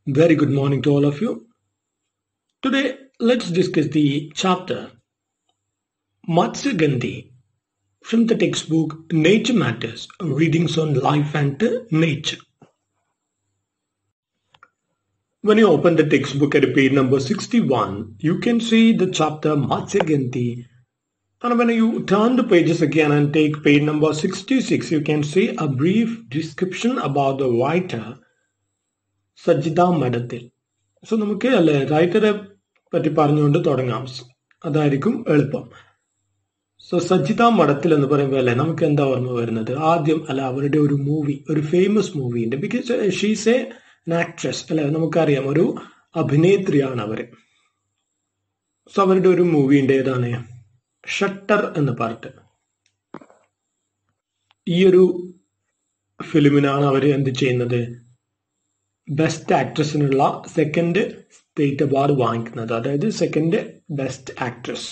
Very good morning to all of you. Today, let's discuss the chapter Matsugandhi from the textbook Nature Matters Readings on Life and Nature. When you open the textbook at page number 61, you can see the chapter Matsugandhi. And when you turn the pages again and take page number 66, you can see a brief description about the writer സജ്ജിത മഠത്തിൽ so നമുക്ക് അല്ലെ റൈറ്ററെ പറ്റി പറഞ്ഞുകൊണ്ട് തുടങ്ങാം അതായിരിക്കും എളുപ്പം so സജ്ജിത മഠത്തിൽ എന്ന് പറയുമ്പോൾ അല്ലെ നമുക്ക് എന്താ ഓർമ്മ വരുന്നത് ആദ്യം അല്ല അവരുടെ ഒരു മൂവി ഒരു ഫേമസ് മൂവി ഉണ്ട് ബിക്കോസ് ഷീസ് എ ആക്ട്രസ് അല്ലെ നമുക്കറിയാം ഒരു അഭിനേത്രിയാണ് അവര് സോ അവരുടെ ഒരു മൂവിന്റെ ഏതാണ് ഷട്ടർ എന്ന് പറഞ്ഞിട്ട് ഈ ഒരു ഫിലിമിനാണ് അവർ എന്ത് ചെയ്യുന്നത് ബെസ്റ്റ് ആക്ട്രസിനുള്ള സെക്കൻഡ് സ്റ്റേറ്റ് അവാർഡ് വാങ്ങിക്കുന്നത് അതായത് second best actress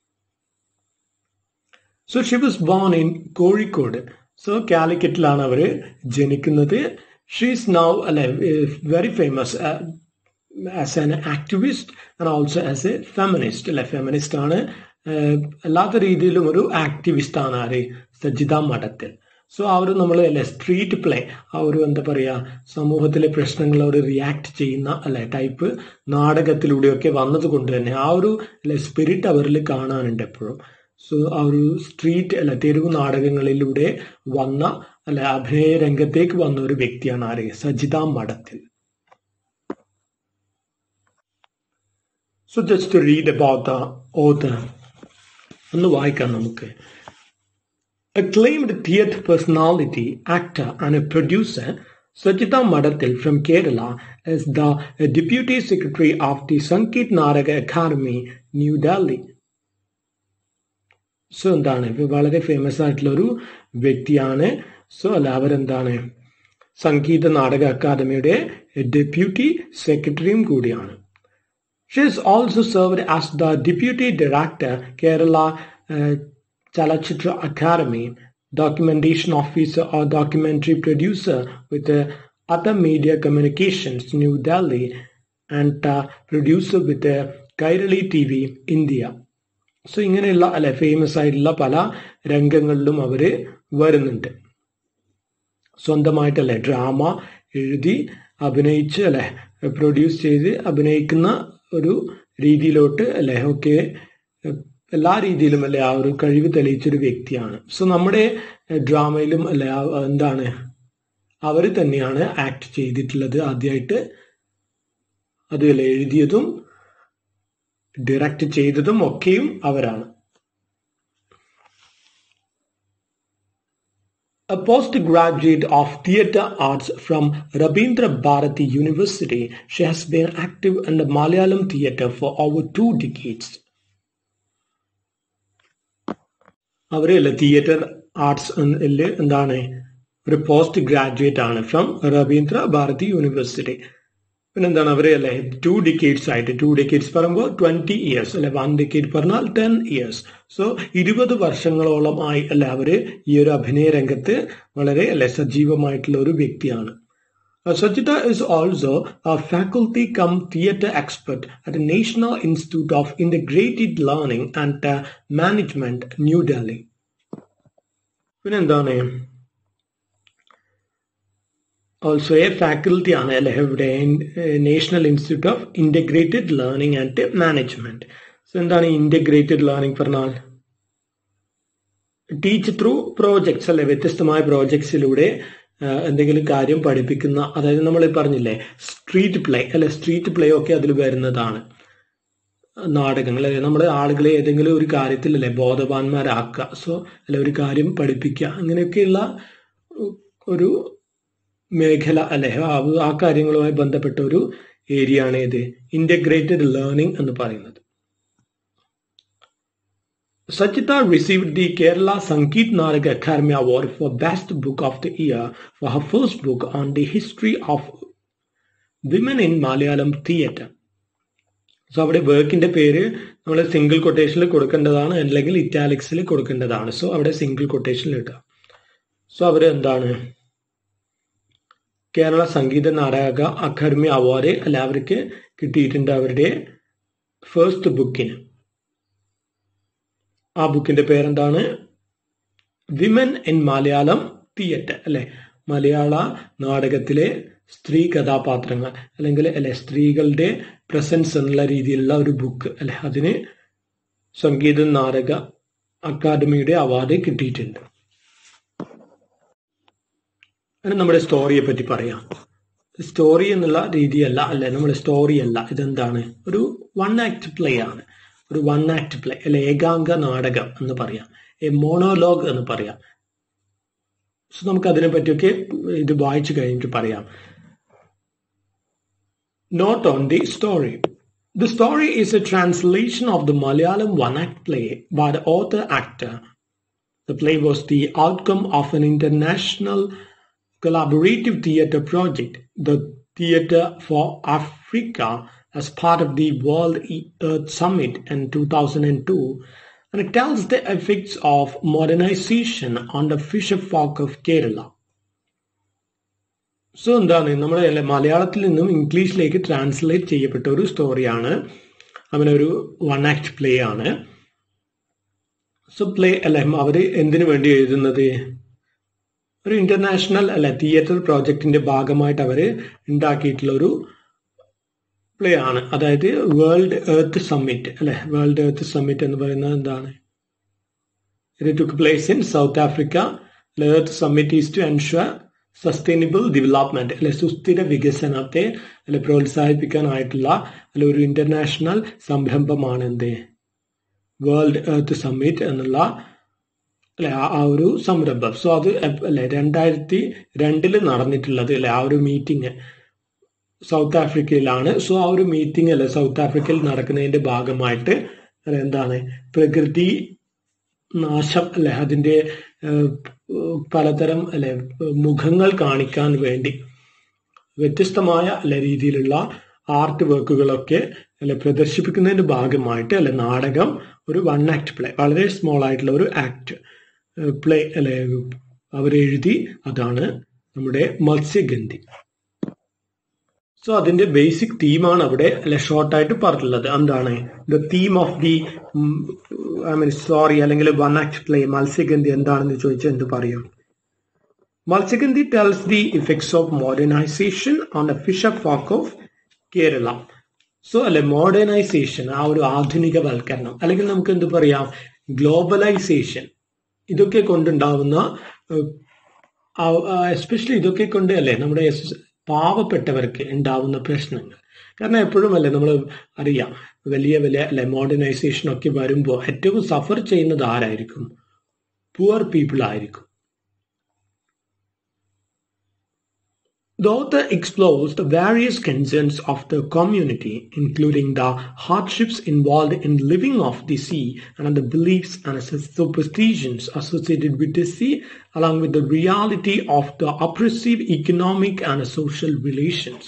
so she was born in Kozhikode so കാലിക്കറ്റിലാണ് അവർ ജനിക്കുന്നത് ഷീസ് നൗ അല്ലെ very famous as an activist and also as a feminist അല്ലെ ഫെമിനിസ്റ്റ് ആണ് എല്ലാത്ത രീതിയിലും ഒരു ആക്ടിവിസ്റ്റ് ആണ് ആര് സജിത മഠത്തിൽ സോ ആ ഒരു നമ്മൾ അല്ലെ സ്ട്രീറ്റ് പ്ലേ ആ ഒരു എന്താ പറയുക സമൂഹത്തിലെ പ്രശ്നങ്ങളോട് റിയാക്ട് ചെയ്യുന്ന അല്ലെ ടൈപ്പ് നാടകത്തിലൂടെയൊക്കെ വന്നത് കൊണ്ട് തന്നെ ആ ഒരു അല്ലെ സ്പിരിറ്റ് അവരിൽ കാണാനുണ്ട് എപ്പോഴും സോ ആ ഒരു സ്ട്രീറ്റ് അല്ലെ തെരുവ് നാടകങ്ങളിലൂടെ വന്ന അല്ലെ അഭിനയ രംഗത്തേക്ക് വന്ന ഒരു വ്യക്തിയാണ് ആര് Sajitha Madathil so just read about the author ഒന്ന് വായിക്കാം നമുക്ക് acclaimed theatre personality, actor, and a producer, Sajita Madatil from Kerala is the Deputy Secretary of the Sankit Naraga Academy, New Delhi. So എന്താണ് വളരെ ഫേമസ് ആയിട്ടുള്ള ഒരു വ്യക്തിയാണ് സോ അല്ല അവരെന്താണ് സംഗീത നാടക അക്കാദമിയുടെ ഡെപ്യൂട്ടി സെക്രട്ടറിയും കൂടിയാണ് she is also served as the deputy director Kerala Chalachitra Academy, documentation officer or documentary producer with uh, other media communications, New Delhi, and uh, producer with uh, Kairali TV, India. So ഇങ്ങനെയുള്ള അല്ലെ famous ആയിട്ടുള്ള പല രംഗങ്ങളിലും അവര് വരുന്നുണ്ട് സ്വന്തമായിട്ടല്ലേ drama എഴുതി അഭിനയിച്ച് അല്ലെ പ്രൊഡ്യൂസ് ചെയ്ത് അഭിനയിക്കുന്ന ഒരു രീതിയിലോട്ട് അല്ലെ ഒക്കെ എല്ലാ രീതിയിലും അല്ലെ ആ ഒരു കഴിവ് തെളിയിച്ചൊരു വ്യക്തിയാണ് സോ നമ്മുടെ ഡ്രാമയിലും അല്ലെ എന്താണ് അവർ തന്നെയാണ് ആക്ട് ചെയ്തിട്ടുള്ളത് ആദ്യമായിട്ട് അതുമല്ല എഴുതിയതും ഡയറക്റ്റ് ചെയ്തതും ഒക്കെയും അവരാണ് A postgraduate of theatre arts from Rabindra Bharati University, she has been active in the Malayalam theatre for over two decades. അവരല്ല തിയേറ്റർ ആർട്സ് എന്താണ് ഒരു പോസ്റ്റ് ഗ്രാജുവേറ്റ് ആണ് ഫ്രം രവീന്ദ്ര ഭാരതി യൂണിവേഴ്സിറ്റി പിന്നെ എന്താണ് അവരെ അല്ലെ ടു ഡിക്കേഡ്സ് ആയിട്ട് ടു ഡിക്കേഡ്സ് പറയുമ്പോൾ ട്വന്റി ഇയേഴ്സ് അല്ലെ വൺ ഡിക്കേഡ് പറഞ്ഞാൽ ടെൻ ഇയേഴ്സ് സോ ഇരുപത് വർഷങ്ങളോളം ആയി അല്ലെ അവര് ഈ ഒരു അഭിനയ രംഗത്ത് വളരെ അല്ലെ സജീവമായിട്ടുള്ള ഒരു വ്യക്തിയാണ് Sajita is also a faculty cum theatre expert at the National Institute of Integrated Learning and uh, Management, New Delhi. പിന്നെ എന്താണ് ഓൾസോ എ ഫാക്കൽറ്റി ആണ് അല്ലെ ഇവിടെ national institute of integrated learning and management so എന്താണ് integrated learning പറഞ്ഞാൽ teach through projects അല്ലെ വ്യത്യസ്തമായ പ്രോജക്ട്സിലൂടെ എന്തെങ്കിലും കാര്യം പഠിപ്പിക്കുന്ന അതായത് നമ്മൾ പറഞ്ഞില്ലേ സ്ട്രീറ്റ് പ്ലേ അല്ലെ സ്ട്രീറ്റ് പ്ലേ ഒക്കെ അതിൽ വരുന്നതാണ് നാടകങ്ങൾ അല്ലെ നമ്മൾ ആളുകളെ ഏതെങ്കിലും ഒരു കാര്യത്തിൽ അല്ലെ ബോധവാന്മാരാക്കുക സോ അല്ലെ ഒരു കാര്യം പഠിപ്പിക്കുക അങ്ങനെയൊക്കെയുള്ള ഒരു മേഖല അല്ലെ ആ കാര്യങ്ങളുമായി ബന്ധപ്പെട്ട ഒരു ഏരിയ ആണ് ഇത് ഇന്റഗ്രേറ്റഡ് ലേണിംഗ് എന്ന് പറയുന്നത് Sachita received the Kerala Sangeet Naraga Academy Award for Best Book of the Year for her first book on the history of women in Malayalam theatre. So അവിടെ വർക്കിന്റെ പേര് നമ്മൾ സിംഗിൾ കൊട്ടേഷനിൽ കൊടുക്കേണ്ടതാണ് അല്ലെങ്കിൽ ഇറ്റാലിക്സിൽ കൊടുക്കേണ്ടതാണ് സോ അവിടെ സിംഗിൾ കൊട്ടേഷനിൽ ഇടുക സോ അവർ എന്താണ് കേരള സംഗീത നാടക അക്കാദമി അവാർഡ് അല്ല അവർക്ക് കിട്ടിയിട്ടുണ്ട് അവരുടെ ഫസ്റ്റ് ബുക്കിന് ആ ബുക്കിന്റെ പേരെന്താണ് വിമൻ ഇൻ മലയാളം തിയേറ്റർ അല്ലെ മലയാള നാടകത്തിലെ സ്ത്രീ കഥാപാത്രങ്ങൾ അല്ലെങ്കിൽ അല്ലെ സ്ത്രീകളുടെ പ്രസൻസ് എന്നുള്ള രീതിയിലുള്ള ഒരു ബുക്ക് അല്ലെ അതിന് സംഗീത നാടക അക്കാദമിയുടെ അവാർഡ് കിട്ടിയിട്ടുണ്ട് അങ്ങനെ നമ്മുടെ സ്റ്റോറിയെ പറ്റി പറയാം സ്റ്റോറി എന്നുള്ള രീതിയല്ല അല്ലെ നമ്മുടെ സ്റ്റോറി അല്ല ഇതെന്താണ് ഒരു വൺ ആക്ട് പ്ലേ ആണ് ഒരു വൺ ആക്ട് പ്ലേ അല്ലെ ഏകാംഗ നാടകം എന്ന് പറയാം എ മോണോലോഗ് എന്ന് പറയാം സോ നമുക്ക് അതിനെ പറ്റിയൊക്കെ ഇത് വായിച്ചു കഴിഞ്ഞിട്ട് പറയാം note on the story The story is a translation of the Malayalam one act play by the author actor. The play was the outcome of an international collaborative theatre project, the Theatre for Africa, as part of the World Earth Summit in 2002, and it tells the effects of modernization on the fisher folk of Kerala. So എന്താണ് നമ്മുടെ മലയാളത്തിൽ നിന്നും ഇംഗ്ലീഷിലേക്ക് translate ചെയ്യപ്പെട്ട ഒരു സ്റ്റോറിയാണ് അങ്ങനെ ഒരു വൺ ആക്ട് പ്ലേ ആണ് സോ പ്ലേ അല്ലെ അവർ എന്തിനു വേണ്ടി എഴുതുന്നത് ഒരു ഇന്റർനാഷണൽ അല്ലെ തിയേറ്റർ പ്രോജക്റ്റിന്റെ ഭാഗമായിട്ട് അവർ ഉണ്ടാക്കിയിട്ടുള്ള ഒരു പ്ലേ ആണ് അതായത് വേൾഡ് എർത്ത് സമ്മിറ്റ് അല്ലെ വേൾഡ് എർത്ത് സമ്മിറ്റ് എന്ന് പറയുന്നത് എന്താണ് ഇത് took place in South Africa earth summit is to ensure sustainable development അല്ലെ സുസ്ഥിര വികസനത്തെ അല്ലെ പ്രോത്സാഹിപ്പിക്കാനായിട്ടുള്ള അല്ലെ ഒരു ഇന്റർനാഷണൽ സംരംഭമാണ് എന്ത് വേൾഡ് എർത്ത് സമ്മിറ്റ് എന്നുള്ള അല്ലെ ആ ഒരു സംരംഭം സോ അത് അല്ലെ രണ്ടായിരത്തി രണ്ടില് നടന്നിട്ടുള്ളത് അല്ലെ ആ ഒരു മീറ്റിംഗ് സൗത്ത് ആഫ്രിക്കയിലാണ് സോ ആ ഒരു മീറ്റിംഗ് അല്ലെ സൗത്ത് ആഫ്രിക്കയിൽ നടക്കുന്നതിന്റെ ഭാഗമായിട്ട് അല്ലെ എന്താണ് പ്രകൃതി നാശം അല്ലെ അതിന്റെ പലതരം അല്ലെ മുഖങ്ങൾ കാണിക്കാൻ വേണ്ടി വ്യത്യസ്തമായ അല്ലെ രീതിയിലുള്ള ആർട്ട് വർക്കുകളൊക്കെ അല്ലെ പ്രദർശിപ്പിക്കുന്നതിന്റെ ഭാഗമായിട്ട് അല്ലെ നാടകം ഒരു വൺ ആക്ട് പ്ലേ വളരെ സ്മോൾ ആയിട്ടുള്ള ഒരു ആക്ട് പ്ലേ അല്ലെ അവരെഴുതി അതാണ് നമ്മുടെ മത്സ്യഗന്ധി സോ അതിന്റെ ബേസിക് തീമാണ് അവിടെ അല്ലെ ഷോർട്ടായിട്ട് പറഞ്ഞിട്ടുള്ളത് എന്താണ് the theme of the I mean sorry അല്ലെങ്കിൽ വൺ ആക്ട് പ്ലേ മത്സ്യഗന്ധി എന്താണെന്ന് ചോദിച്ചാൽ എന്ത് പറയും Matsyagandhi tells the effects of modernization on the fisher folk of Kerala so അല്ലെ മോഡേണൈസേഷൻ ആ ഒരു ആധുനികവൽക്കരണം അല്ലെങ്കിൽ നമുക്ക് എന്ത് പറയാം ഗ്ലോബലൈസേഷൻ ഇതൊക്കെ കൊണ്ടുണ്ടാവുന്ന എസ്പെഷ്യലി ഇതൊക്കെ കൊണ്ട് അല്ലേ നമ്മുടെ പാവപ്പെട്ടവർക്ക് ഉണ്ടാവുന്ന പ്രശ്നങ്ങൾ കാരണം എപ്പോഴും അല്ലേ നമ്മൾ അറിയാം വലിയ വലിയ അല്ലെ മോഡേണൈസേഷൻ ഒക്കെ വരുമ്പോൾ ഏറ്റവും സഫർ ചെയ്യുന്നത് ആരായിരിക്കും പുവർ പീപ്പിൾ ആയിരിക്കും The author explores the various concerns of the community, including the hardships involved in living off the sea and the beliefs and superstitions associated with the sea, along with the reality of the oppressive economic and social relations.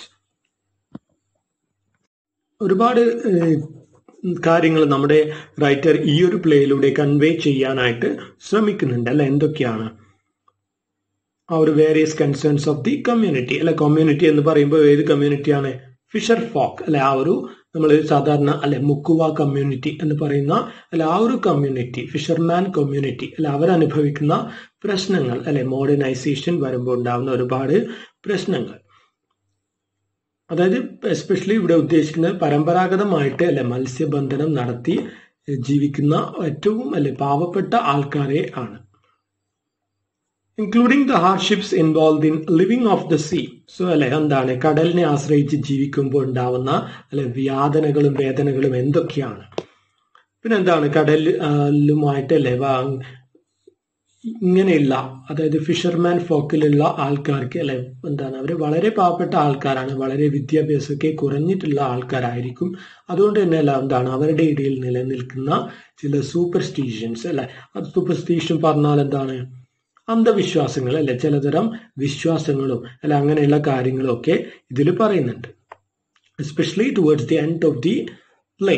ഒരുപാട് കാര്യങ്ങൾ നമ്മുടെ writer ഈ ഒരു പ്ലേയിലൂടെ convey ചെയ്യാനായിട്ട് ശ്രമിക്കുന്നുണ്ട് അല്ല എന്തൊക്കെയാണ് ആ ഒരു various concerns of the community അല്ലെ കമ്മ്യൂണിറ്റി എന്ന് പറയുമ്പോൾ ഏത് കമ്മ്യൂണിറ്റിയാണ് ഫിഷർ ഫോക്ക് അല്ലെ ആ ഒരു നമ്മൾ സാധാരണ അല്ലെ മുക്കുവ കമ്മ്യൂണിറ്റി എന്ന് പറയുന്ന അല്ലെ ആ ഒരു കമ്മ്യൂണിറ്റി ഫിഷർമാൻ കമ്മ്യൂണിറ്റി അല്ലെ അവരനുഭവിക്കുന്ന പ്രശ്നങ്ങൾ അല്ലെ മോഡേണൈസേഷൻ വരുമ്പോൾ ഉണ്ടാകുന്ന ഒരുപാട് പ്രശ്നങ്ങൾ അതായത് എസ്പെഷ്യലി ഇവിടെ ഉദ്ദേശിക്കുന്നത് പരമ്പരാഗതമായിട്ട് അല്ലെ മത്സ്യബന്ധനം നടത്തി ജീവിക്കുന്ന ഏറ്റവും അല്ലെ പാവപ്പെട്ട ആൾക്കാരെ ആണ് including the hardships involve in living of the sea so അല്ലെ എന്താണ് കടലിനെ ആശ്രയിച്ച് ജീവിക്കുമ്പോൾ ഉണ്ടാവുന്ന അല്ലെ വ്യാതനകളും വേദനകളും എന്തൊക്കെയാണ് പിന്നെ എന്താണ് കടലുമായിട്ട് അല്ലെ ഇങ്ങനെയുള്ള അതായത് ഫിഷർമാൻ ഫോക്കിലുള്ള ആൾക്കാർക്ക് അല്ലെ എന്താണ് അവർ വളരെ പാവപ്പെട്ട ആൾക്കാരാണ് വളരെ വിദ്യാഭ്യാസമൊക്കെ കുറഞ്ഞിട്ടുള്ള ആൾക്കാരായിരിക്കും അതുകൊണ്ട് തന്നെ അല്ല എന്താണ് അവരുടെ ഇടയിൽ നിലനിൽക്കുന്ന ചില സൂപ്പർസ്റ്റീഷ്യൻസ് അല്ലെ അത് സൂപ്പർസ്റ്റീഷൻ പറഞ്ഞാൽ എന്താണ് അന്ധവിശ്വാസങ്ങൾ അല്ലെ ചിലതരം വിശ്വാസങ്ങളും അല്ല അങ്ങനെയുള്ള കാര്യങ്ങളും ഒക്കെ ഇതിൽ പറയുന്നുണ്ട് especially towards the end of the play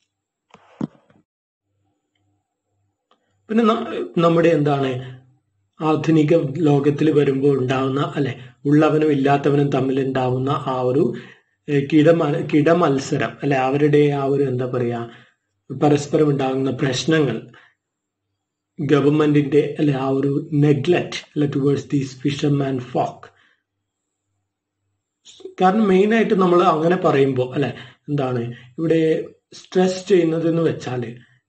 പിന്നെ നമ്മുടെ എന്താണ് ആധുനിക ലോകത്തിൽ വരുമ്പോൾ ഉണ്ടാവുന്ന അല്ലെ ഉള്ളവനും ഇല്ലാത്തവനും തമ്മിൽ ഉണ്ടാവുന്ന ആ ഒരു ഏഹ്, കിടമ കിടമത്സരം അല്ലെ അവരുടെ ആ ഒരു എന്താ പറയാ പരസ്പരം ഉണ്ടാകുന്ന പ്രശ്നങ്ങൾ ഗവൺമെന്റിന്റെ അല്ലെ ആ ഒരു നെഗ്ലക്ട് അല്ലെ ടുവേഴ്സ് ദീസ് ഫിഷർമാൻ ഫോക്ക് കാരണം മെയിൻ ആയിട്ട് നമ്മൾ അങ്ങനെ പറയുമ്പോൾ അല്ലെ എന്താണ് ഇവിടെ സ്ട്രെസ് ചെയ്യുന്നത് എന്ന് വെച്ചാൽ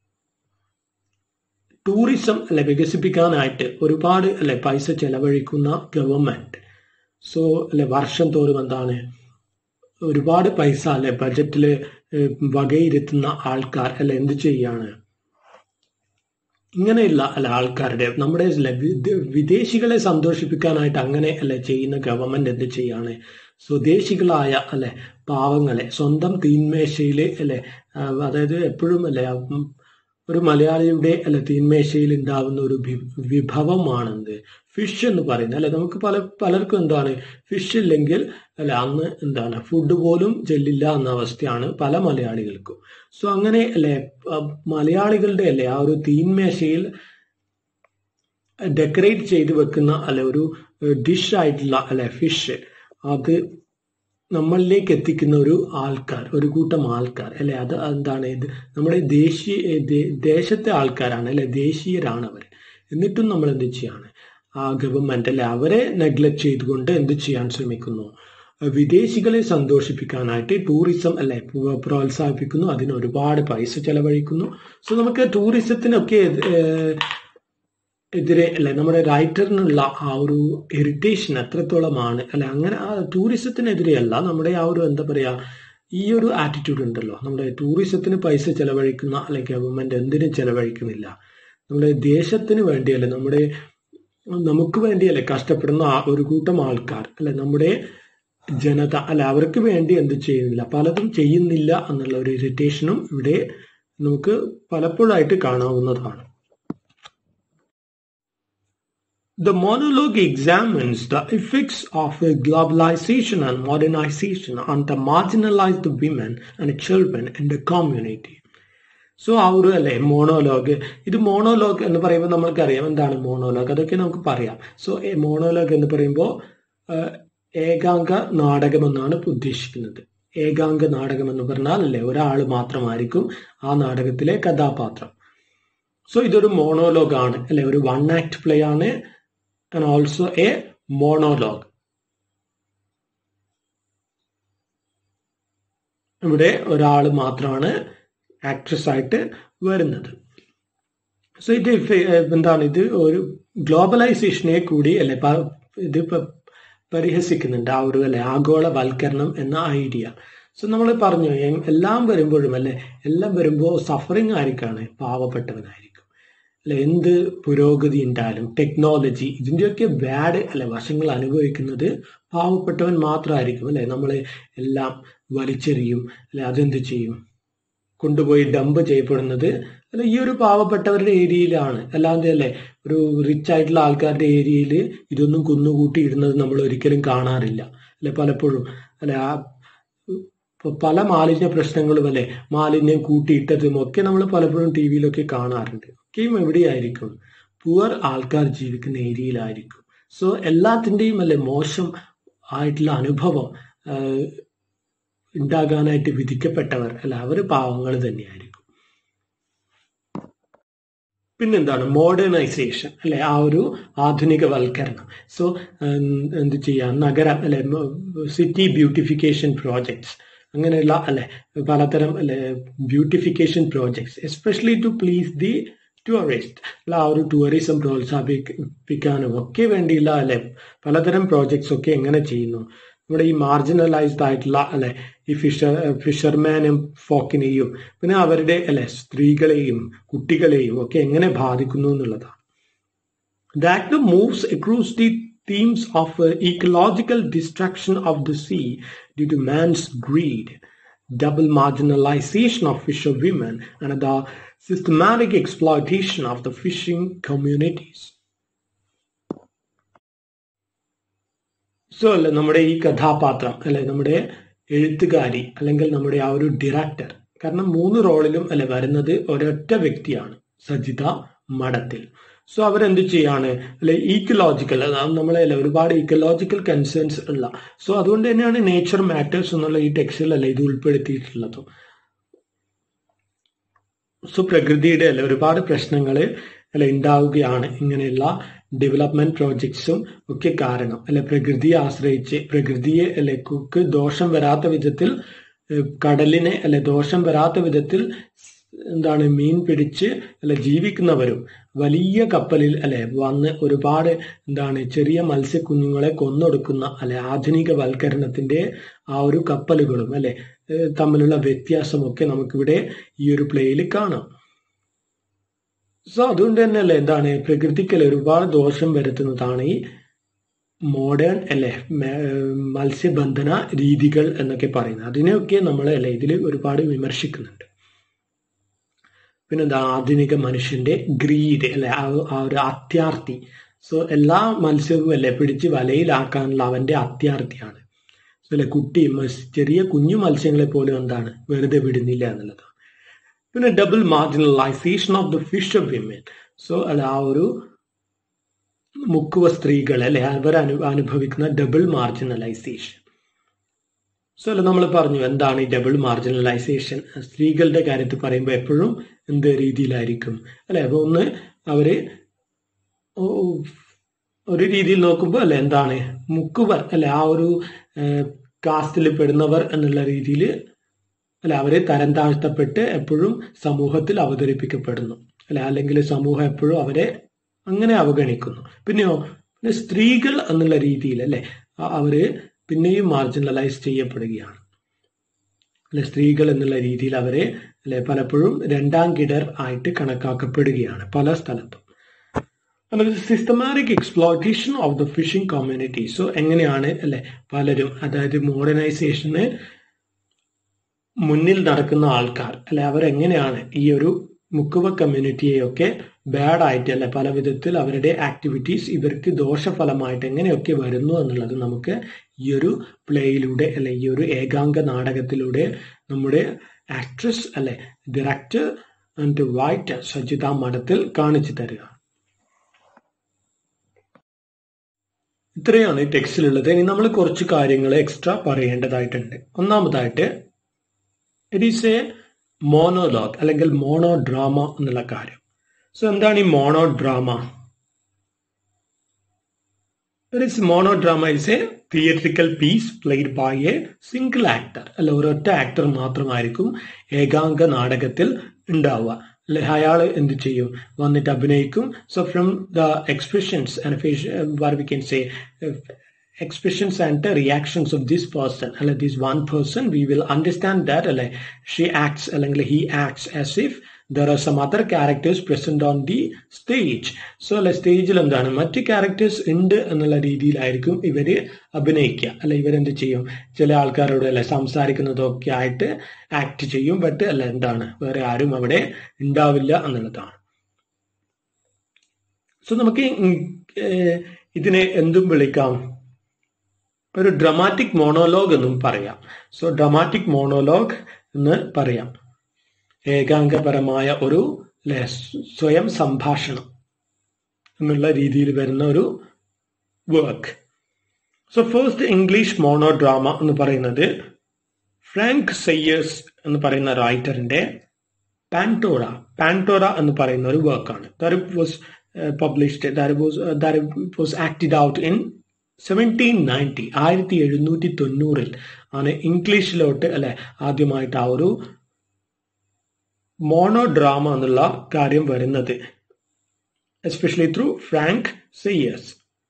ടൂറിസം അല്ലെ വികസിപ്പിക്കാനായിട്ട് ഒരുപാട് അല്ലെ പൈസ ചെലവഴിക്കുന്ന ഗവൺമെന്റ് സോ അല്ലെ വർഷം തോറും എന്താണ് ഒരുപാട് പൈസ അല്ലെ ബജറ്റിൽ വകയിരുത്തുന്ന ആൾക്കാർ അല്ലെ എന്ത് ചെയ്യാണ് ഇങ്ങനെയുള്ള അല്ല ആൾക്കാരുടെ നമ്മുടെ ല- വിദേ- വിദേശികളെ സന്തോഷിപ്പിക്കാനായിട്ട് അങ്ങനെ അല്ലെ ചെയ്യുന്ന ഗവൺമെന്റ് എന്ത് ചെയ്യാണ് സ്വദേശികളായ അല്ലെ പാവങ്ങളെ സ്വന്തം തീന്മേശയില് അല്ലെ ആ, അതായത് എപ്പോഴും അല്ലെ ആ, ഉം, ഒരു മലയാളിയുടെ അല്ലെ തീന്മേശയിൽ ഉണ്ടാവുന്ന ഒരു വി- വിഭവമാണെന്ത് ഫിഷ് എന്ന് പറയുന്നത് അല്ലെ നമുക്ക് പല പലർക്കും എന്താണ് ഫിഷ് ഇല്ലെങ്കിൽ അല്ലെ അന്ന് എന്താണ് ഫുഡ് പോലും ചെല്ലില്ല എന്ന അവസ്ഥയാണ് പല മലയാളികൾക്കും സോ അങ്ങനെ അല്ലെ ആ, മലയാളികളുടെ അല്ലെ ആ ഒരു തീന്മേശയിൽ ഡെക്കറേറ്റ് ചെയ്ത് വെക്കുന്ന അല്ലെ ഒരു ഡിഷ് ആയിട്ടുള്ള അല്ലെ ഫിഷ് അത് നമ്മളിലേക്ക് എത്തിക്കുന്ന ഒരു ആൾക്കാർ ഒരു കൂട്ടം ആൾക്കാർ അല്ലെ അത് എന്താണ് ഇത് നമ്മുടെ ദേശീയ ഏ, ദേ- ദേശത്തെ ആൾക്കാരാണ് അല്ലെ ദേശീയരാണ് അവർ എന്നിട്ടും നമ്മൾ എന്ത് ചെയ്യാണ് ആ ഗവൺമെന്റ് അല്ലെ അവരെ നെഗ്ലക്ട് ചെയ്തുകൊണ്ട് എന്ത് ചെയ്യാൻ ശ്രമിക്കുന്നു വിദേശികളെ സന്തോഷിപ്പിക്കാനായിട്ട് ടൂറിസം അല്ലെ പ്ര- പ്രോത്സാഹിപ്പിക്കുന്നു അതിന് ഒരുപാട് പൈസ ചെലവഴിക്കുന്നു സോ നമുക്ക് ടൂറിസത്തിനൊക്കെ എത്- ഏഹ് എതിരെ അല്ലെ നമ്മുടെ റൈറ്ററിനുള്ള ആ ഒരു ഇറിറ്റേഷൻ എത്രത്തോളമാണ് അല്ലെ അങ്ങനെ ആ ടൂറിസത്തിനെതിരെയല്ല നമ്മുടെ ആ ഒരു എന്താ പറയാ ഈ ഒരു ആറ്റിറ്റ്യൂഡ് ഉണ്ടല്ലോ നമ്മുടെ ടൂറിസത്തിന് പൈസ ചെലവഴിക്കുന്ന അല്ലെ ഗവൺമെന്റ് എന്തിനും ചെലവഴിക്കുന്നില്ല നമ്മുടെ ദേശത്തിന് വേണ്ടിയല്ലേ നമ്മുടെ നമുക്ക് വേണ്ടിയല്ലേ കഷ്ടപ്പെടുന്ന ആ ഒരു കൂട്ടം ആൾക്കാർ അല്ലെ നമ്മുടെ ജനത അല്ല അവർക്ക് വേണ്ടി എന്ത് ചെയ്യുന്നില്ല പലതും ചെയ്യുന്നില്ല എന്നുള്ള ഒരു ഇറിറ്റേഷനും ഇവിടെ നമുക്ക് പലപ്പോഴായിട്ട് കാണാവുന്നതാണ് The monologue examines the effects of globalization and modernization on the marginalized women and children in the community. So ആ ഒരു അല്ലേ മോണോലോഗ് ഇത് മോണോലോഗ് എന്ന് പറയുമ്പോൾ നമ്മൾക്കറിയാം എന്താണ് മോണോലോഗ് അതൊക്കെ നമുക്ക് പറയാം സോ മോണോലോഗ് എന്ന് പറയുമ്പോൾ ഏകാംഗ നാടകം എന്നാണ് ഉദ്ദേശിക്കുന്നത് ഏകാംഗ നാടകം എന്ന് പറഞ്ഞാൽ അല്ലേ ഒരാൾ മാത്രമായിരിക്കും ആ നാടകത്തിലെ കഥാപാത്രം സോ ഇതൊരു മോണോലോഗ് ആണ് അല്ലെ ഒരു വൺ ആക്ട് പ്ലേ ആണ് ആൻഡ് ഓൾസോ എ മോണോലോഗ് ഇവിടെ ഒരാൾ മാത്രമാണ് ആക്ട്രസ് ആയിട്ട് വരുന്നത് സോ ഇത് ഇഫ്- എന്താണ് ഇത് ഒരു ഗ്ലോബലൈസേഷനെ കൂടി അല്ലെ പ- ഇത് പ- പരിഹസിക്കുന്നുണ്ട് ആ ഒരു അല്ലെ ആഗോളവൽക്കരണം എന്ന ഐഡിയ സോ നമ്മൾ പറഞ്ഞു എ- എല്ലാം വരുമ്പോഴും അല്ലെ എല്ലാം വരുമ്പോൾ സഫറിങ് ആയിരിക്കാണ് പാവപ്പെട്ടവനായിരിക്കും അല്ലെ എന്ത് പുരോഗതി ഉണ്ടായാലും ടെക്നോളജി ഇതിന്റെയൊക്കെ ബാഡ് അല്ലെ വശങ്ങൾ അനുഭവിക്കുന്നത് പാവപ്പെട്ടവൻ മാത്രമായിരിക്കും അല്ലെ നമ്മൾ എല്ലാം വലിച്ചെറിയും അല്ലെ അതെന്ത് ചെയ്യും കൊണ്ടുപോയി ഡംപ് ചെയ്യപ്പെടുന്നത് അല്ല ഈ ഒരു പാവപ്പെട്ടവരുടെ ഏരിയയിലാണ് അല്ലാതെ അല്ലേ ഒരു റിച്ച് ആയിട്ടുള്ള ആൾക്കാരുടെ ഏരിയയിൽ ഇതൊന്നും കുന്നുകൂട്ടി ഇടുന്നത് നമ്മൾ ഒരിക്കലും കാണാറില്ല അല്ലെ പലപ്പോഴും അല്ലെ ആ ഇപ്പൊ പല മാലിന്യ പ്രശ്നങ്ങളും അല്ലെ മാലിന്യം കൂട്ടിയിട്ടതും ഒക്കെ നമ്മൾ പലപ്പോഴും ടി വിയിലൊക്കെ കാണാറുണ്ട് ഒക്കെയും എവിടെയായിരിക്കും പുവർ ആൾക്കാർ ജീവിക്കുന്ന ഏരിയയിലായിരിക്കും സോ എല്ലാത്തിൻ്റെയും അല്ലെ മോശം ആയിട്ടുള്ള അനുഭവം ആഹ്, ഉണ്ടാകാനായിട്ട് വിധിക്കപ്പെട്ടവർ അല്ല അവർ പാവങ്ങൾ തന്നെയായിരിക്കും പിന്നെന്താണ് മോഡേണൈസേഷൻ അല്ലെ ആ ഒരു ആധുനികവൽക്കരണം സോ എന്ത് ചെയ്യാം നഗരം അല്ലെ സിറ്റി ബ്യൂട്ടിഫിക്കേഷൻ പ്രോജക്ട്സ് അങ്ങനെയുള്ള അല്ലെ പലതരം അല്ലെ beautification projects especially to please the tourist അല്ല ആ ഒരു ടൂറിസം പ്രോത്സാഹിപ്പിക്കാനും ഒക്കെ വേണ്ടിയുള്ള അല്ലെ പലതരം പ്രോജക്ട്സ് ഒക്കെ എങ്ങനെ ചെയ്യുന്നു നമ്മുടെ ഈ മാർജിനലൈസ്ഡ് ആയിട്ടുള്ള അല്ലെ ഈ ഫിഷർ ഫിഷർമാനും ഫോക്കിനെയും പിന്നെ അവരുടെ അല്ലെ സ്ത്രീകളെയും കുട്ടികളെയും ഒക്കെ എങ്ങനെ ബാധിക്കുന്നു എന്നുള്ളതാണ് The actor moves across the themes of uh, ecological destruction of the sea due to man's greed, double marginalization of fisher women, and the systematic exploitation of the fishing communities. So അല്ലെ നമ്മുടെ ഈ കഥാപാത്രം അല്ലെ നമ്മുടെ എഴുത്തുകാരി അല്ലെങ്കിൽ നമ്മുടെ ആ ഒരു ഡയറക്ടർ കാരണം മൂന്ന് റോളിലും അല്ലെ വരുന്നത് ഒരൊറ്റ വ്യക്തിയാണ് സജിത മഠത്തിൽ സോ അവരെന്ത് ചെയ്യാണ് അല്ലെ ഈക്കോളജിക്കൽ നമ്മളെ അല്ലെ ഒരുപാട് ഈക്കോളജിക്കൽ കൺസേൺസ് ഉള്ള സോ അതുകൊണ്ട് തന്നെയാണ് നേച്ചർ മാറ്റേഴ്സ് എന്നുള്ള ഈ ടെക്സ്റ്റിൽ അല്ലെ ഇത് ഉൾപ്പെടുത്തിയിട്ടുള്ളത് സോ പ്രകൃതിയുടെ അല്ലെ ഒരുപാട് പ്രശ്നങ്ങൾ അല്ലെ ഉണ്ടാവുകയാണ് ഇങ്ങനെയുള്ള ഡെവലപ്മെന്റ് പ്രോജക്ട്സും ഒക്കെ കാരണം അല്ലെ പ്രകൃതിയെ ആശ്രയിച്ച് പ്രകൃതിയെ അല്ലെ കുക്ക് ദോഷം വരാത്ത വിധത്തിൽ കടലിനെ അല്ലെ ദോഷം വരാത്ത വിധത്തിൽ എന്താണ് മീൻ പിടിച്ച് അല്ലെ ജീവിക്കുന്നവരും വലിയ കപ്പലിൽ അല്ലെ വന്ന് ഒരുപാട് എന്താണ് ചെറിയ മത്സ്യക്കുഞ്ഞുങ്ങളെ കൊന്നൊടുക്കുന്ന അല്ലെ ആധുനിക വൽക്കരണത്തിന്റെ ആ ഒരു കപ്പലുകളും അല്ലെ തമ്മിലുള്ള വ്യത്യാസമൊക്കെ നമുക്കിവിടെ ഈ ഒരു പ്ലേയിൽ കാണാം സോ അതുകൊണ്ട് തന്നെ അല്ലേ എന്താണ് പ്രകൃതിക്കല്ലേ ഒരുപാട് ദോഷം വരുത്തുന്നതാണ് ഈ മോഡേൺ അല്ലെ മത്സ്യബന്ധന രീതികൾ എന്നൊക്കെ പറയുന്നത് അതിനെയൊക്കെ നമ്മൾ അല്ലെ ഇതിൽ ഒരുപാട് വിമർശിക്കുന്നുണ്ട് പിന്നെ എന്താ ആധുനിക മനുഷ്യന്റെ ഗ്രീഡ് അല്ലെ ആ ഒരു അത്യാർത്ഥി സോ എല്ലാ മത്സ്യവും അല്ലെ പിടിച്ച് വലയിലാക്കാനുള്ള അവന്റെ അത്യാർത്ഥിയാണ് സോ അല്ലെ കുട്ടി ചെറിയ കുഞ്ഞു മത്സ്യങ്ങളെ പോലും എന്താണ് വെറുതെ വിടുന്നില്ല എന്നുള്ളതാണ് പിന്നെ double marginalization of the fish women so അല്ല ആ ഒരു മുക്കുവ സ്ത്രീകൾ അല്ലെ അവർ അനു അനുഭവിക്കുന്ന ഡബിൾ മാർജിനലൈസേഷൻ സോ അല്ല നമ്മൾ പറഞ്ഞു എന്താണ് ഈ ഡബിൾ മാർജിനലൈസേഷൻ സ്ത്രീകളുടെ കാര്യത്തിൽ പറയുമ്പോൾ എപ്പോഴും എന്ത് രീതിയിലായിരിക്കും അല്ലെ അപ്പൊ ഒന്ന് അവര് ഒരു രീതിയിൽ നോക്കുമ്പോൾ അല്ലെ എന്താണ് മുക്കുവർ അല്ലെ ആ ഒരു കാസ്റ്റിൽ പെടുന്നവർ എന്നുള്ള രീതിയിൽ അല്ലെ അവരെ തരം താഴ്ത്തപ്പെട്ട് എപ്പോഴും സമൂഹത്തിൽ അവതരിപ്പിക്കപ്പെടുന്നു അല്ലെ അല്ലെങ്കിൽ സമൂഹം എപ്പോഴും അവരെ അങ്ങനെ അവഗണിക്കുന്നു പിന്നെയോ പിന്നെ സ്ത്രീകൾ എന്നുള്ള രീതിയിൽ അല്ലെ അവര് പിന്നെയും മാർജിനലൈസ് ചെയ്യപ്പെടുകയാണ് അല്ലെ സ്ത്രീകൾ എന്നുള്ള രീതിയിൽ അവരെ അല്ലെ പലപ്പോഴും രണ്ടാം കിടർ ആയിട്ട് കണക്കാക്കപ്പെടുകയാണ് പല സ്ഥലത്തും systematic exploitation of the fishing community so എങ്ങനെയാണ് അല്ലെ പലരും അതായത് മോഡേണൈസേഷന് മുന്നിൽ നടക്കുന്ന ആൾക്കാർ അല്ലെ അവരെങ്ങനെയാണ് ഈ ഒരു മുക്കുവ കമ്മ്യൂണിറ്റിയെയൊക്കെ ബാഡ് ആയിട്ട് അല്ലെ പല വിധത്തിൽ അവരുടെ ആക്ടിവിറ്റീസ് ഇവർക്ക് ദോഷഫലമായിട്ട് എങ്ങനെയൊക്കെ വരുന്നു എന്നുള്ളത് നമുക്ക് ഈ ഒരു പ്ലേയിലൂടെ അല്ലെ ഈ ഒരു ഏകാംഗ നാടകത്തിലൂടെ നമ്മുടെ ആക്ട്രസ് അല്ലെ ഡയറക്ടർ ആൻഡ് റൈറ്റർ സജിത മഠത്തിൽ കാണിച്ചു തരിക ഇത്രയാണ് ടെക്സ്റ്റിലുള്ളത് ഇനി നമ്മൾ കുറച്ച് കാര്യങ്ങൾ എക്സ്ട്രാ പറയേണ്ടതായിട്ടുണ്ട് ഒന്നാമതായിട്ട് ഇറ്റ് ഈസ് എ മോണോലോഗ് അല്ലെങ്കിൽ മോണോ ഡ്രാമ എന്നുള്ള കാര്യം സോ എന്താണ് ഈ monodrama is monodrama is a theatrical piece played by a single actor അല്ല ഒരൊറ്റ ആക്ടർ മാത്രമായിരിക്കും ഏകാംഗ നാടകത്തിൽ ഉണ്ടാവുക അല്ലെ അയാൾ എന്ത് ചെയ്യും വന്നിട്ട് അഭിനയിക്കും so from the expressions and we can say expressions and the reactions of this person അല്ലെങ്കിൽ this one person we will understand that അല്ലെ she acts അല്ലെങ്കിൽ he acts as if there are some other characters present on the stage so അല്ലെ സ്റ്റേജിൽ എന്താണ് മറ്റ് characters ഉണ്ട് എന്നുള്ള രീതിയിലായിരിക്കും ഇവര് അഭിനയിക്കുക അല്ലെ ഇവരെന്ത് ചെയ്യും ചില ആൾക്കാരോട് അല്ലെ സംസാരിക്കുന്നതൊക്കെ ആയിട്ട് ആക്ട് ചെയ്യും ബട്ട് അല്ല എന്താണ് വേറെ ആരും അവിടെ ഉണ്ടാവില്ല എന്നുള്ളതാണ് സോ നമുക്ക് ഇതിനെ എന്തും വിളിക്കാം ഒരു ഡ്രമാറ്റിക് മോണോലോഗ് എന്നും പറയാം സോ ഡ്രമാറ്റിക് മോണോലോഗ് എന്ന് പറയാം ഏകാംഗപരമായ ഒരു സ്വയം സംഭാഷണം എന്നുള്ള രീതിയിൽ വരുന്ന ഒരു work so first English monodrama എന്ന് പറയുന്നത് ഫ്രാങ്ക് സെയ്യേഴ്സ് എന്ന് പറയുന്ന റൈറ്ററിന്റെ പാൻറ്റോറ പാൻറ്റോറ എന്ന് പറയുന്ന ഒരു വർക്കാണ് that was published that was that was acted out in seventeen ninety ആയിരത്തി എഴുന്നൂറ്റി തൊണ്ണൂറിൽ ആണ് ഇംഗ്ലീഷിലോട്ട് അല്ലെ ആദ്യമായിട്ട് ആ ഒരു മോണോ ഡ്രാമ എന്നുള്ള കാര്യം വരുന്നത് എസ്പെഷ്യലി ത്രൂ ഫ്രാങ്ക് സെയ്യേഴ്സ്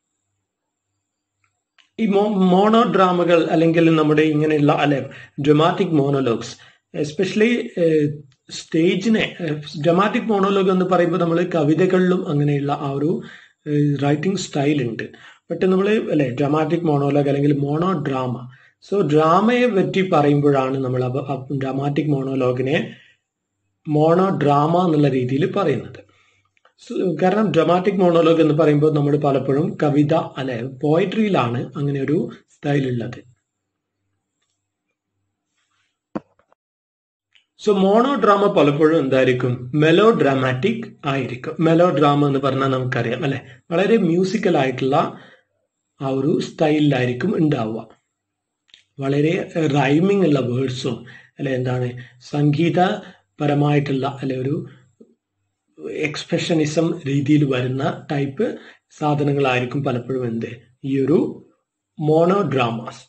ഈ മോണോ ഡ്രാമകൾ അല്ലെങ്കിൽ നമ്മുടെ ഇങ്ങനെയുള്ള അല്ലെ ഡ്രമാറ്റിക് മോണോലോഗ്സ് എസ്പെഷ്യലി സ്റ്റേജിനെ ഡ്രമാറ്റിക് മോണോലോഗ് എന്ന് പറയുമ്പോൾ നമ്മൾ കവിതകളിലും അങ്ങനെയുള്ള ആ ഒരു റൈറ്റിംഗ് സ്റ്റൈൽ ഉണ്ട് ബട്ട് നമ്മൾ അല്ലെ ഡ്രാമാറ്റിക് മോണോലോഗ് അല്ലെങ്കിൽ മോണോ ഡ്രാമ സോ ഡ്രാമയെ പറ്റി പറയുമ്പോഴാണ് നമ്മൾ ഡ്രാമാറ്റിക് മോണോലോഗിനെ മോണോ ഡ്രാമ എന്നുള്ള രീതിയിൽ പറയുന്നത് കാരണം ഡ്രാമാറ്റിക് മോണോലോഗ് എന്ന് പറയുമ്പോൾ നമ്മൾ പലപ്പോഴും കവിത അല്ലെ പോയട്രിയിലാണ് അങ്ങനെ ഒരു സ്റ്റൈൽ ഉള്ളത് സോ മോണോ ഡ്രാമ പലപ്പോഴും എന്തായിരിക്കും മെലോ ഡ്രാമാറ്റിക് ആയിരിക്കും മെലോ ഡ്രാമ എന്ന് പറഞ്ഞാൽ നമുക്കറിയാം അല്ലെ വളരെ മ്യൂസിക്കൽ ആയിട്ടുള്ള ആ ഒരു സ്റ്റൈലിലായിരിക്കും ഉണ്ടാവുക വളരെ റൈമിംഗ് ഉള്ള വേർഡ്സും അല്ലെ എന്താണ് സംഗീതപരമായിട്ടുള്ള അല്ലെ ഒരു എക്സ്പ്രഷനിസം രീതിയിൽ വരുന്ന ടൈപ്പ് സാധനങ്ങളായിരിക്കും പലപ്പോഴും എന്ത് ഈ ഒരു മോണോ ഡ്രാമാസ്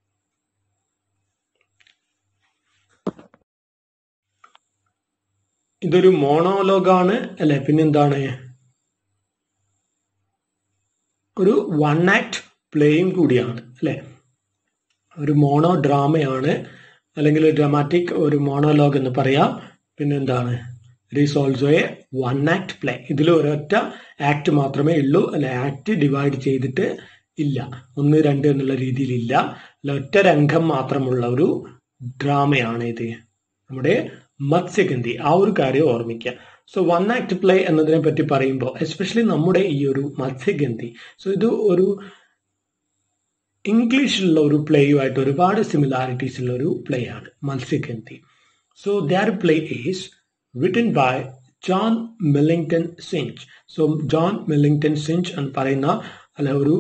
ഇതൊരു മോണോലോഗാണ് അല്ലെ പിന്നെന്താണ് ഒരു വൺ ആക്ട് പ്ലേയും കൂടിയാണ് അല്ലെ ഒരു മോണോ ഡ്രാമയാണ് അല്ലെങ്കിൽ ഡ്രാമാറ്റിക് ഒരു മോണോലോഗ് എന്ന് പറയാം പിന്നെന്താണ് it is also a one act play ഇതിൽ ഒരൊറ്റ ആക്ട് മാത്രമേ ഉള്ളൂ അല്ലെ ആക്ട് ഡിവൈഡ് ചെയ്തിട്ട് ഇല്ല ഒന്ന് രണ്ട് എന്നുള്ള രീതിയിലില്ല അല്ല ഒറ്റ രംഗം മാത്രമുള്ള ഒരു ഡ്രാമയാണ് ഇത് നമ്മുടെ മത്സ്യഗന്ധി ആ ഒരു കാര്യം ഓർമ്മിക്കുക സോ വൺ ആക്ട് പ്ലേ എന്നതിനെ പറ്റി പറയുമ്പോൾ എസ്പെഷ്യലി നമ്മുടെ ഈ ഒരു മത്സ്യഗന്ധി സോ ഇത് ഒരു ഇംഗ്ലീഷിലുള്ള ഒരു പ്ലേയുമായിട്ട് ഒരുപാട് സിമിലാരിറ്റീസ് ഉള്ള ഒരു പ്ലേ ആണ് Matsyagandhi so the play is written by John Millington Synge so John Millington Synge എന്ന് പറയുന്ന അല്ല ഒരു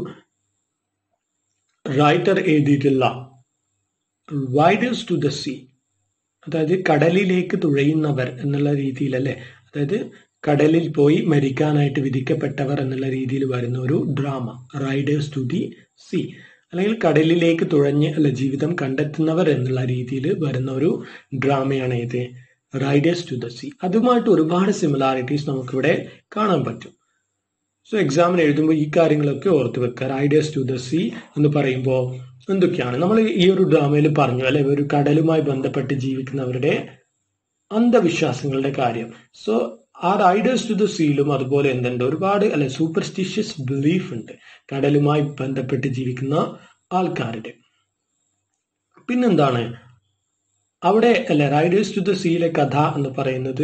റൈറ്റർ എഴുതിയിട്ടുള്ള വൈഡേഴ്സ് ടു ദ സീ അതായത് കടലിലേക്ക് തുഴയുന്നവർ എന്നുള്ള രീതിയിൽ അല്ലെ അതായത് കടലിൽ പോയി മരിക്കാനായിട്ട് വിധിക്കപ്പെട്ടവർ എന്നുള്ള രീതിയിൽ വരുന്ന ഒരു drama riders to the sea അല്ലെങ്കിൽ കടലിലേക്ക് തുഴഞ്ഞ് അല്ല ജീവിതം കണ്ടെത്തുന്നവർ എന്നുള്ള രീതിയിൽ വരുന്ന ഒരു ഡ്രാമയാണ് ഇത് റൈഡേഴ്സ് ടു ദ സീ അതുമായിട്ട് ഒരുപാട് സിമിലാരിറ്റീസ് നമുക്കിവിടെ കാണാൻ പറ്റും സോ എക്സാമിന് എഴുതുമ്പോൾ ഈ കാര്യങ്ങളൊക്കെ ഓർത്ത് വെക്കുക റൈഡേഴ്സ് ടു ദ സീ എന്ന് പറയുമ്പോൾ എന്തൊക്കെയാണ് നമ്മൾ ഈ ഒരു ഡ്രാമയിൽ പറഞ്ഞു അല്ലെ ഒരു കടലുമായി ബന്ധപ്പെട്ട് ജീവിക്കുന്നവരുടെ അന്ധവിശ്വാസങ്ങളുടെ കാര്യം സോ ആ റൈഡേഴ്സ് ടു ദ സീലും അതുപോലെ എന്തുണ്ട് ഒരുപാട് അല്ലെ സൂപ്പർസ്റ്റിഷ്യസ് ബിലീഫ് ഉണ്ട് കടലുമായി ബന്ധപ്പെട്ട് ജീവിക്കുന്ന ആൾക്കാരുടെ പിന്നെന്താണ് അവിടെ അല്ലെ റൈഡേഴ്സ് ടു ദ സീയിലെ കഥ എന്ന് പറയുന്നത്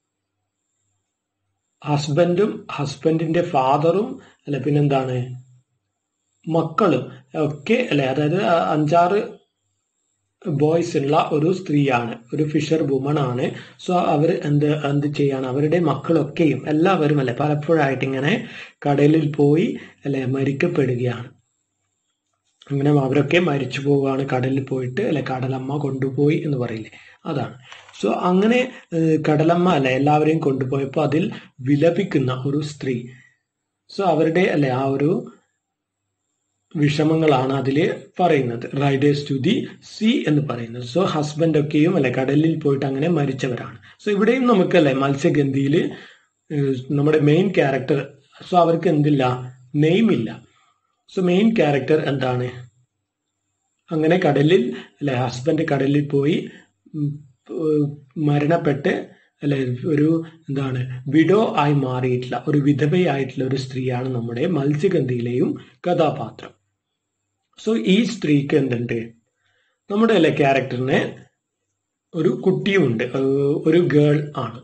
ഹസ്ബൻഡും ഹസ്ബൻഡിന്റെ ഫാദറും അല്ലെ പിന്നെന്താണ് മക്കളും ഒക്കെ അല്ലെ അതായത് അഞ്ചാറ് ബോയ്സ് ഉള്ള ഒരു സ്ത്രീയാണ് ഒരു ഫിഷർ വുമൺ ആണ് സോ അവർ എന്ത് എന്ത് ചെയ്യാണ് അവരുടെ മക്കളൊക്കെയും എല്ലാവരും അല്ലെ പലപ്പോഴായിട്ട് ഇങ്ങനെ കടലിൽ പോയി അല്ലെ മരിക്കപ്പെടുകയാണ് അങ്ങനെ അവരൊക്കെ മരിച്ചു പോവുകയാണ് കടലിൽ പോയിട്ട് അല്ലെ കടലമ്മ കൊണ്ടുപോയി എന്ന് പറയില്ലേ അതാണ് സോ അങ്ങനെ കടലമ്മ അല്ലെ എല്ലാവരെയും കൊണ്ടുപോയപ്പോൾ അതിൽ വിലപിക്കുന്ന ഒരു സ്ത്രീ സോ അവരുടെ അല്ലെ ആ ഒരു വിഷമങ്ങളാണ് അതിൽ പറയുന്നത് റൈഡേഴ്സ് ടു ദി സി എന്ന് പറയുന്നത് സോ ഹസ്ബൻഡ് ഒക്കെയും അല്ലെ കടലിൽ പോയിട്ട് അങ്ങനെ മരിച്ചവരാണ് സോ ഇവിടെയും നമുക്ക് അല്ലെ മത്സ്യഗന്ധിയിൽ നമ്മുടെ മെയിൻ ക്യാരക്ടർ സോ അവർക്ക് എന്തില്ല നെയിം ഇല്ല സോ മെയിൻ ക്യാരക്ടർ എന്താണ് അങ്ങനെ കടലിൽ അല്ലെ ഹസ്ബൻഡ് കടലിൽ പോയി മരണപ്പെട്ട് അല്ലെ ഒരു എന്താണ് വിഡോ ആയി മാറിയിട്ടുള്ള ഒരു വിധവയായിട്ടുള്ള ഒരു സ്ത്രീയാണ് നമ്മുടെ മത്സ്യഗന്ധിയിലെയും കഥാപാത്രം സോ ഈ സ്ത്രീക്ക് എന്തുണ്ട് നമ്മുടെ അല്ലെ ക്യാരക്ടറിന് ഒരു കുട്ടിയുമുണ്ട് ഒരു ഗേൾ ആണ്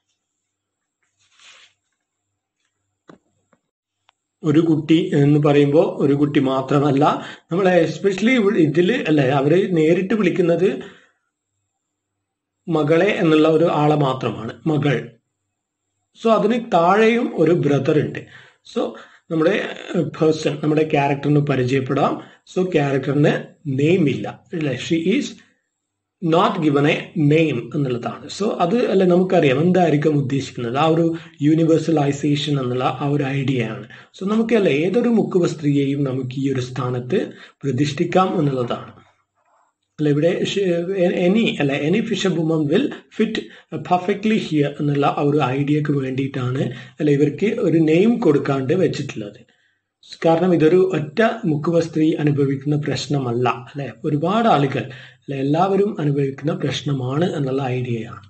ഒരു കുട്ടി എന്ന് പറയുമ്പോൾ ഒരു കുട്ടി മാത്രമല്ല നമ്മളെ എസ്പെഷ്യലി ഇതിൽ അല്ലെ അവര് നേരിട്ട് വിളിക്കുന്നത് മകളെ എന്നുള്ള ഒരു ആളെ മാത്രമാണ് മകൾ സോ അതിന് താഴെയും ഒരു ബ്രദർ ഉണ്ട് സോ നമ്മുടെ പേഴ്സൺ നമ്മുടെ ക്യാരക്ടറിന് പരിചയപ്പെടാം സോ ക്യാരക്ടറിന് നെയിം ഇല്ല അല്ലെ she is not given a name എന്നുള്ളതാണ് സോ അത് അല്ലെ നമുക്കറിയാം എന്തായിരിക്കും ഉദ്ദേശിക്കുന്നത് ആ ഒരു യൂണിവേഴ്സലൈസേഷൻ എന്നുള്ള ആ ഒരു ഐഡിയ ആണ് സോ നമുക്ക് അല്ലെ ഏതൊരു മുക്കുവ സ്ത്രീയെയും നമുക്ക് ഈ ഒരു സ്ഥാനത്ത് പ്രതിഷ്ഠിക്കാം എന്നുള്ളതാണ് അല്ല ഇവിടെ എനി അല്ല any fisher woman will fit perfectly here എന്നുള്ള ആ ഒരു ഐഡിയക്ക് വേണ്ടിയിട്ടാണ് അല്ല ഇവർക്ക് ഒരു നെയിം കൊടുക്കാണ്ട് വെച്ചിട്ടുള്ളത് കാരണം ഇതൊരു ഒറ്റ മുക്കുവ സ്ത്രീ അനുഭവിക്കുന്ന പ്രശ്നമല്ല അല്ലെ ഒരുപാട് ആളുകൾ അല്ലെ എല്ലാവരും അനുഭവിക്കുന്ന പ്രശ്നമാണ് എന്നുള്ള ഐഡിയയാണ്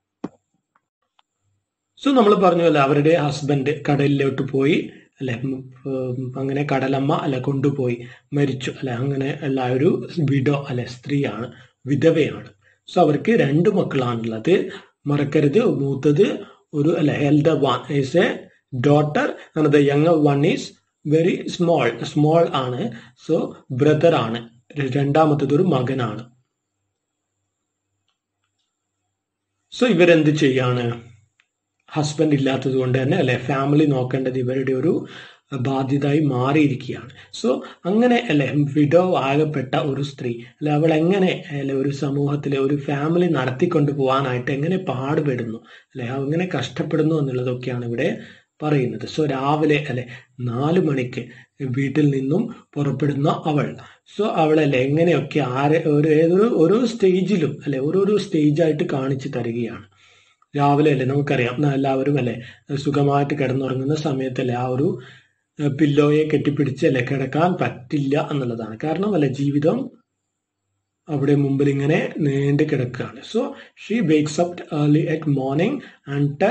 സോ നമ്മൾ പറഞ്ഞു അല്ലെ അവരുടെ ഹസ്ബൻഡ് കടലിലോട്ട് പോയി അല്ലെ അങ്ങനെ കടലമ്മ അല്ലെ കൊണ്ടുപോയി മരിച്ചു അല്ലെ അങ്ങനെ എല്ലാ ഒരു വിഡോ അല്ലെ സ്ത്രീയാണ് വിധവയാണ് സോ അവർക്ക് രണ്ട് മക്കളാണുള്ളത് മറക്കരുത് മൂത്തത് ഒരു അല്ലെ elder one is a daughter and the young one is very small small ആണ് സോ ബ്രദർ ആണ് രണ്ടാമത്തത് ഒരു മകനാണ് സോ ഇവരെന്ത് ചെയ്യാണ് ഹസ്ബൻഡ് ഇല്ലാത്തത് കൊണ്ട് തന്നെ അല്ലെ ഫാമിലി നോക്കേണ്ടത് ഇവരുടെ ഒരു ബാധ്യതയായി മാറിയിരിക്കുകയാണ് സോ അങ്ങനെ അല്ലെ വിഡോ ആകപ്പെട്ട ഒരു സ്ത്രീ അല്ലെ അവൾ എങ്ങനെ അല്ലെ ഒരു സമൂഹത്തിലെ ഒരു ഫാമിലി നടത്തിക്കൊണ്ട് പോകാനായിട്ട് എങ്ങനെ പാടുപെടുന്നു അല്ലെ എങ്ങനെ കഷ്ടപ്പെടുന്നു എന്നുള്ളതൊക്കെയാണ് ഇവിടെ പറയുന്നത് സോ രാവിലെ അല്ലെ നാല് മണിക്ക് വീട്ടിൽ നിന്നും പുറപ്പെടുന്ന അവൾ സോ അവളല്ലേ എങ്ങനെയൊക്കെ ആരെ ഒരു ഏതൊരു ഓരോ സ്റ്റേജിലും അല്ലെ ഓരോരോ സ്റ്റേജായിട്ട് കാണിച്ചു തരികയാണ് രാവിലെ അല്ലേ നമുക്കറിയാം എല്ലാവരും അല്ലെ സുഖമായിട്ട് കിടന്നുറങ്ങുന്ന സമയത്തല്ലേ ആ ഒരു പില്ലോയെ കെട്ടിപ്പിടിച്ച് അല്ലെ കിടക്കാൻ പറ്റില്ല എന്നുള്ളതാണ് കാരണം അല്ലെ ജീവിതം അവിടെ മുമ്പിൽ ഇങ്ങനെ നീണ്ടു കിടക്കുകയാണ് so she wakes up early at morning and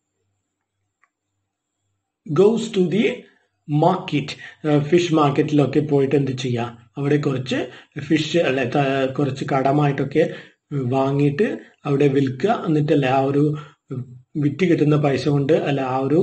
goes to the market fish മാർക്കറ്റിലൊക്കെ പോയിട്ട് എന്ത് ചെയ്യുക അവിടെ കുറച്ച് ഫിഷ് അല്ലെ കുറച്ച് കടമായിട്ടൊക്കെ വാങ്ങിയിട്ട് അവിടെ വിൽക്കുക എന്നിട്ടല്ല ആ ഒരു വിറ്റ് കിട്ടുന്ന പൈസ കൊണ്ട് അല്ല ആ ഒരു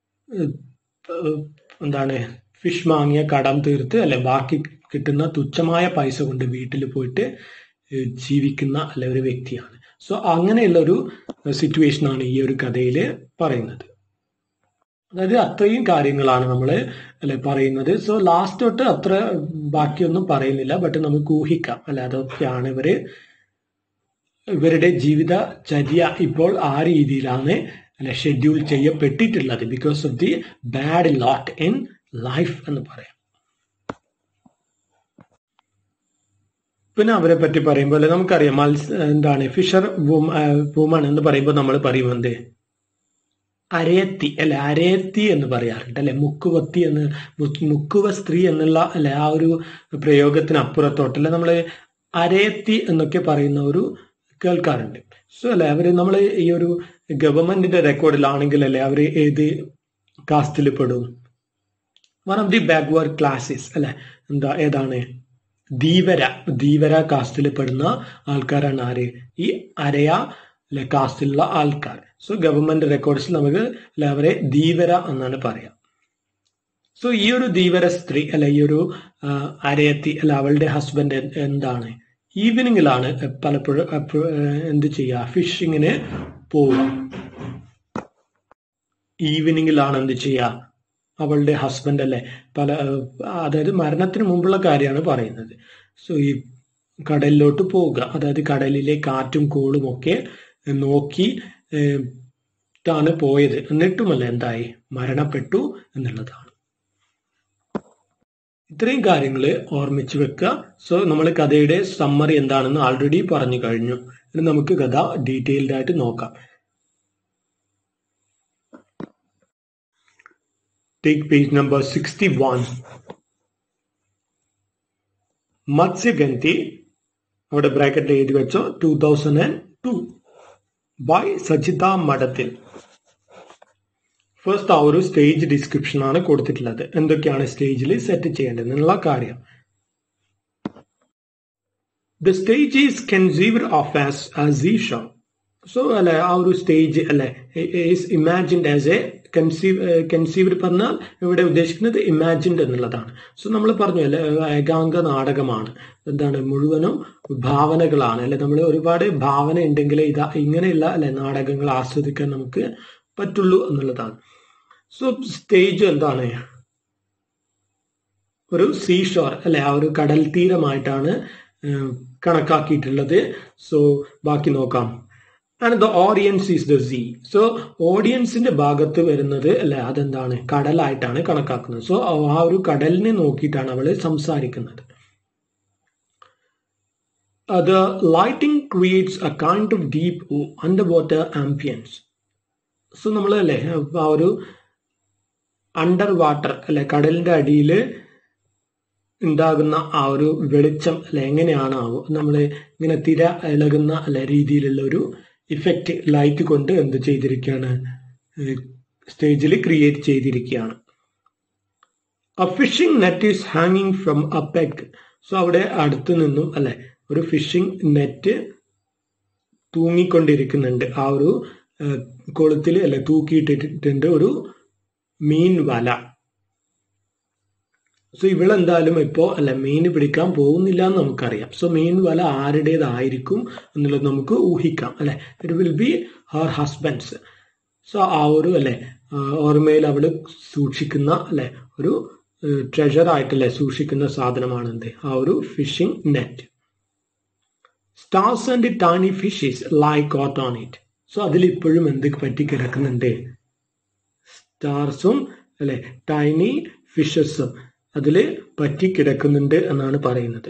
എന്താണ് ഫിഷ് വാങ്ങിയ കടം തീർത്ത് അല്ലെ ബാക്കി കിട്ടുന്ന തുച്ഛമായ പൈസ കൊണ്ട് വീട്ടിൽ പോയിട്ട് ജീവിക്കുന്ന അല്ലെ ഒരു വ്യക്തിയാണ് സോ അങ്ങനെയുള്ള ഒരു സിറ്റുവേഷനാണ് ഈ ഒരു കഥയിൽ പറയുന്നത് അതായത് അത്രയും കാര്യങ്ങളാണ് നമ്മൾ അല്ലെ പറയുന്നത് സോ ലാസ്റ്റ് തൊട്ട് അത്ര ബാക്കിയൊന്നും പറയുന്നില്ല ബട്ട് നമുക്ക് ഊഹിക്കാം അല്ലെ അതൊക്കെയാണ് ഇവര് ഇവരുടെ ജീവിതചര്യ ഇപ്പോൾ ആ രീതിയിലാണ് അല്ലെ ഷെഡ്യൂൾ ചെയ്യപ്പെട്ടിട്ടുള്ളത് because of the bad lot in life എന്ന് പറയാം പിന്നെ അവരെ പറ്റി പറയുമ്പോൾ നമുക്കറിയാം മത്സ എന്താണ് ഫിഷർ വുമൺ എന്ന് പറയുമ്പോൾ നമ്മൾ പറയും എന്ത് അരയത്തി അല്ലെ അരയത്തി എന്ന് പറയാറുണ്ട് അല്ലെ മുക്കുവത്തി എന്ന് മുക്കുവ സ്ത്രീ എന്നുള്ള അല്ലെ ആ ഒരു പ്രയോഗത്തിന് അപ്പുറത്തോട്ടല്ല നമ്മൾ അരയത്തി എന്നൊക്കെ പറയുന്ന ഒരു കേൾക്കാറുണ്ട് സോ അല്ലെ അവര് നമ്മൾ ഈ ഒരു ഗവൺമെന്റിന്റെ റെക്കോർഡിലാണെങ്കിൽ അല്ലെ അവർ ഏത് കാസ്റ്റിൽ പെടും one of the backward classes അല്ലെ എന്താ ഏതാണ് ധീവര ധീവര കാസ്റ്റിൽ പെടുന്ന ആൾക്കാരാണ് ആര് ഈ അരയ അല്ലെ കാസ്റ്റിലുള്ള ആൾക്കാർ സോ ഗവൺമെന്റ് റെക്കോർഡ്സിൽ നമുക്ക് അല്ലെ അവരെ ധീവര എന്നാണ് പറയാം സോ ഈ ഒരു ധീവര സ്ത്രീ അല്ലെ ഈ ഒരു അരയത്തി അല്ല അവളുടെ ഹസ്ബൻഡ് എന്താണ് ഈവനിങ്ങിലാണ് പലപ്പോഴും എന്ത് ചെയ്യുക ഫിഷിങ്ങിന് പോവുക ഈവനിങ്ങിലാണ് എന്ത് ചെയ്യുക അവളുടെ ഹസ്ബൻഡ് അല്ലെ പല അതായത് മരണത്തിന് മുമ്പുള്ള കാര്യമാണ് പറയുന്നത് സോ ഈ കടലിലോട്ട് പോവുക അതായത് കടലിലെ കാറ്റും കോളും ഒക്കെ നോക്കി ാണ് പോയത് എന്നിട്ടുമല്ല എന്തായി മരണപ്പെട്ടു എന്നുള്ളതാണ് ഇത്രയും കാര്യങ്ങൾ ഓർമ്മിച്ചു വെക്കുക സോ നമ്മൾ കഥയുടെ സമ്മറി എന്താണെന്ന് ആൾറെഡി പറഞ്ഞു കഴിഞ്ഞു ഇനി നമുക്ക് കഥ ഡീറ്റെയിൽഡ് ആയിട്ട് നോക്കാം take page number sixty one Matsyagandhi അവിടെ ബ്രാക്കറ്റിൽ എഴുതി വെച്ചോ two thousand and two by Sajitha Madathil first ആ ഒരു സ്റ്റേജ് ഡിസ്ക്രിപ്ഷൻ ആണ് കൊടുത്തിട്ടുള്ളത് എന്തൊക്കെയാണ് സ്റ്റേജിൽ സെറ്റ് ചെയ്യേണ്ടത് എന്നുള്ള കാര്യം the stage is conceived of as a seashore so അല്ലെ ആ ഒരു സ്റ്റേജ് അല്ലെ is imagined as a conceive conceiver പറഞ്ഞാൽ ഇവിടെ ഉദ്ദേശിക്കുന്നത് ഇമാജിൻഡ് എന്നുള്ളതാണ് സോ നമ്മൾ പറഞ്ഞു അല്ലെ ഏകാംഗ നാടകമാണ് എന്താണ് മുഴുവനും ഭാവനകളാണ് അല്ലെ നമ്മൾ ഒരുപാട് ഭാവന ഉണ്ടെങ്കിൽ ഇതാ ഇങ്ങനെയുള്ള അല്ലെ നാടകങ്ങൾ ആസ്വദിക്കാൻ നമുക്ക് പറ്റുള്ളൂ എന്നുള്ളതാണ് സോ സ്റ്റേജ് എന്താണ് ഒരു സീഷോർ അല്ലെ ആ ഒരു കടൽ തീരമായിട്ടാണ് കണക്കാക്കിയിട്ടുള്ളത് സോ ബാക്കി നോക്കാം and the audience is the sea so ഓഡിയൻസിന്റെ ഭാഗത്ത് വരുന്നത് അല്ലെ അതെന്താണ് കടലായിട്ടാണ് കണക്കാക്കുന്നത് സോ ആ ഒരു കടലിനെ നോക്കിയിട്ടാണ് അവൾ സംസാരിക്കുന്നത് the lighting creates a kind of deep under water ambience so നമ്മൾ അല്ലേ ആ ഒരു അണ്ടർ വാട്ടർ അല്ലെ കടലിന്റെ അടിയിൽ ഉണ്ടാകുന്ന ആ ഒരു വെളിച്ചം അല്ലെ എങ്ങനെയാണ് നമ്മൾ ഇങ്ങനെ തിര ഇളകുന്ന അല്ലെ രീതിയിലുള്ള ഒരു ഇഫക്റ്റ് ലൈറ്റ് കൊണ്ട് എന്ത് ചെയ്തിരിക്കുകയാണ് സ്റ്റേജിൽ ക്രിയേറ്റ് ചെയ്തിരിക്കുകയാണ് എ ഫിഷിംഗ് നെറ്റ് ഈസ് ഹാങ്ങിങ് ഫ്രം എ പെഗ് സോ അവിടെ അടുത്ത് നിന്നും അല്ലെ ഒരു ഫിഷിംഗ് നെറ്റ് തൂങ്ങിക്കൊണ്ടിരിക്കുന്നുണ്ട് ആ ഒരു കൊളുത്തിൽ അല്ലെ തൂക്കിയിട്ടിട്ടുണ്ട് ഒരു മീൻ വല സോ ഇവളെന്തായാലും ഇപ്പോൾ അല്ല മീൻ പിടിക്കാൻ പോകുന്നില്ല എന്ന് നമുക്കറിയാം സോ മീൻ വല ആരുടേതായിരിക്കും എന്നുള്ളത് നമുക്ക് ഊഹിക്കാം അല്ലെ it will be her husband's so ആ ഒരു അല്ലെ ഓർമ്മയിൽ അവൾ സൂക്ഷിക്കുന്ന അല്ലെ ഒരു ട്രഷർ ആയിട്ടല്ലേ സൂക്ഷിക്കുന്ന സാധനമാണ് എന്ത് ആ ഒരു fishing net stars and tiny fishes lie caught on it so അതിൽ ഇപ്പോഴും എന്ത് പറ്റി കിടക്കുന്നുണ്ട് സ്റ്റാർസും അല്ലെ ടൈനി ഫിഷസും അതിൽ പറ്റി കിടക്കുന്നുണ്ട് എന്നാണ് പറയുന്നത്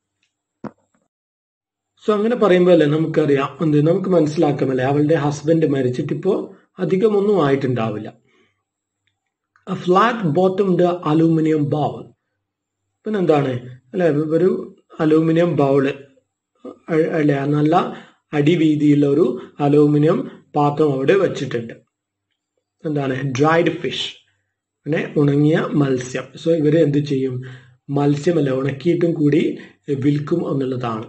സോ അങ്ങനെ പറയുമ്പോൾ അല്ലേ നമുക്കറിയാം എന്ത് നമുക്ക് മനസ്സിലാക്കാമല്ലേ അവളുടെ ഹസ്ബൻഡ് മരിച്ചിട്ടിപ്പോ അധികമൊന്നും ആയിട്ടുണ്ടാവില്ല ഫ്ലാറ്റ് ബോട്ടംഡ് അലൂമിനിയം ബൗൾ പിന്നെന്താണ് അല്ലെ ഒരു അലൂമിനിയം ബൗള് അല്ലെ നല്ല അടിവീതിയുള്ള ഒരു അലൂമിനിയം പാത്രം അവിടെ വെച്ചിട്ടുണ്ട് എന്താണ് ഡ്രൈഡ് ഫിഷ് പിന്നെ ഉണങ്ങിയ മത്സ്യം സോ ഇവര് എന്ത് ചെയ്യും മത്സ്യമല്ല ഉണക്കിയിട്ടും കൂടി വിൽക്കും എന്നുള്ളതാണ്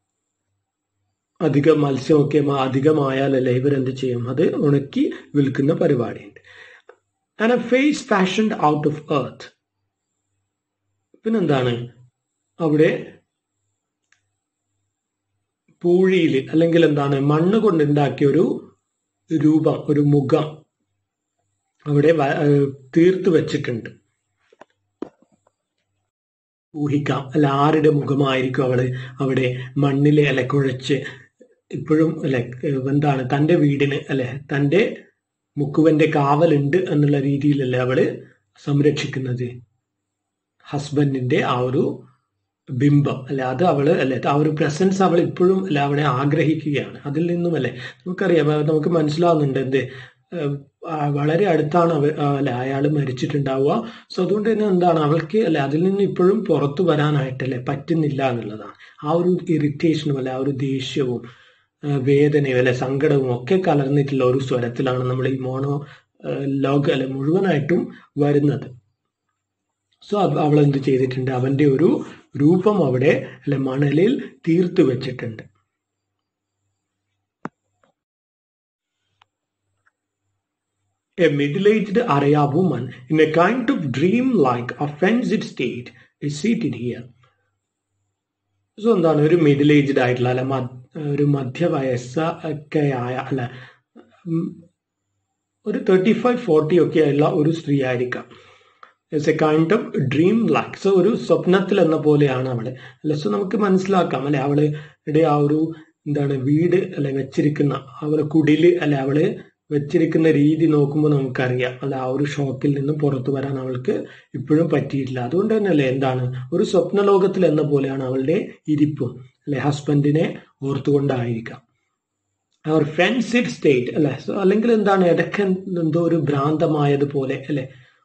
അധിക മത്സ്യമൊക്കെ അധികമായാലല്ലേ ഇവരെന്ത് ചെയ്യും അത് ഉണക്കി വിൽക്കുന്ന പരിപാടിയുണ്ട് and a face fashioned out of earth പിന്നെന്താണ് അവിടെ പൂഴിയിൽ അല്ലെങ്കിൽ എന്താണ് മണ്ണ് കൊണ്ടുണ്ടാക്കിയ ഒരു രൂപം ഒരു മുഖം അവിടെ തീർത്ത് വെച്ചിട്ടുണ്ട് ഊഹിക്കാം അല്ല ആരുടെ മുഖമായിരിക്കും അവള് അവിടെ മണ്ണിലെ അല്ലെ കുഴച്ച് ഇപ്പോഴും അല്ലെ എന്താണ് തന്റെ വീടിന് അല്ലെ തന്റെ മുക്കുവന്റെ കാവലുണ്ട് എന്നുള്ള രീതിയിലല്ലേ അവള് സംരക്ഷിക്കുന്നത് ഹസ്ബൻഡിന്റെ ആ ഒരു ബിംബം അല്ലെ അത് അവള് അല്ലെ ആ ഒരു പ്രസൻസ് അവൾ ഇപ്പോഴും അല്ലെ അവിടെ ആഗ്രഹിക്കുകയാണ് അതിൽ നിന്നും അല്ലെ നമുക്കറിയാം നമുക്ക് മനസ്സിലാവുന്നുണ്ട് എന്ത് വളരെ അടുത്താണ് അവ അല്ലെ അയാൾ മരിച്ചിട്ടുണ്ടാവുക സോ അതുകൊണ്ട് തന്നെ എന്താണ് അവൾക്ക് അല്ലെ അതിൽ നിന്ന് ഇപ്പോഴും പുറത്തു വരാനായിട്ടല്ലേ പറ്റുന്നില്ല എന്നുള്ളതാണ് ആ ഒരു ഇറിറ്റേഷനും അല്ലെ ആ ഒരു ദേഷ്യവും വേദനയും അല്ലെ സങ്കടവും ഒക്കെ കലർന്നിട്ടുള്ള ഒരു സ്വരത്തിലാണ് നമ്മൾ ഈ മോണോ ലോക അല്ലെ മുഴുവനായിട്ടും വരുന്നത് സോ അവൾ എന്ത് ചെയ്തിട്ടുണ്ട് അവന്റെ ഒരു രൂപം അവിടെ അല്ലെ മണലിൽ തീർത്തു വെച്ചിട്ടുണ്ട് A middle-aged Arya woman in a kind of dream-like offensive state is seated here. So എന്താണ് ഒരു മിഡിൽ ഏജ്ഡ് ആയിട്ടുള്ള അല്ല ഒരു മധ്യവയസ്സ ഒക്കെ ആയ അല്ല ഒരു തേർട്ടി ഫൈവ് ഫോർട്ടി ഒക്കെ ഉള്ള ഒരു സ്ത്രീ ആയിരിക്കാം it's a kind of dream like so ഒരു സ്വപ്നത്തിൽ എന്ന പോലെയാണ് അവള് അല്ലെ സോ നമുക്ക് മനസ്സിലാക്കാം അല്ലെ അവളുടെ ആ ഒരു എന്താണ് വീട് അല്ലെ വെച്ചിരിക്കുന്ന അവളെ കുടില് അല്ലെ അവള് വെച്ചിരിക്കുന്ന രീതി നോക്കുമ്പോൾ നമുക്കറിയാം അല്ല ആ ഒരു ഷോക്കിൽ നിന്ന് പുറത്തു വരാൻ അവൾക്ക് ഇപ്പോഴും പറ്റിയിട്ടില്ല അതുകൊണ്ട് തന്നെയല്ലേ എന്താണ് ഒരു സ്വപ്ന ലോകത്തിൽ എന്ന പോലെയാണ് അവളുടെ ഇരിപ്പും അല്ലെ ഹസ്ബൻഡിനെ ഓർത്തുകൊണ്ടായിരിക്കാം അവർ ഫ്രണ്ട്സിഡ് സ്റ്റേറ്റ് അല്ലെ അല്ലെങ്കിൽ എന്താണ് ഇടയ്ക്ക് എന്തോ ഒരു ഭ്രാന്തമായതുപോലെ അല്ലെ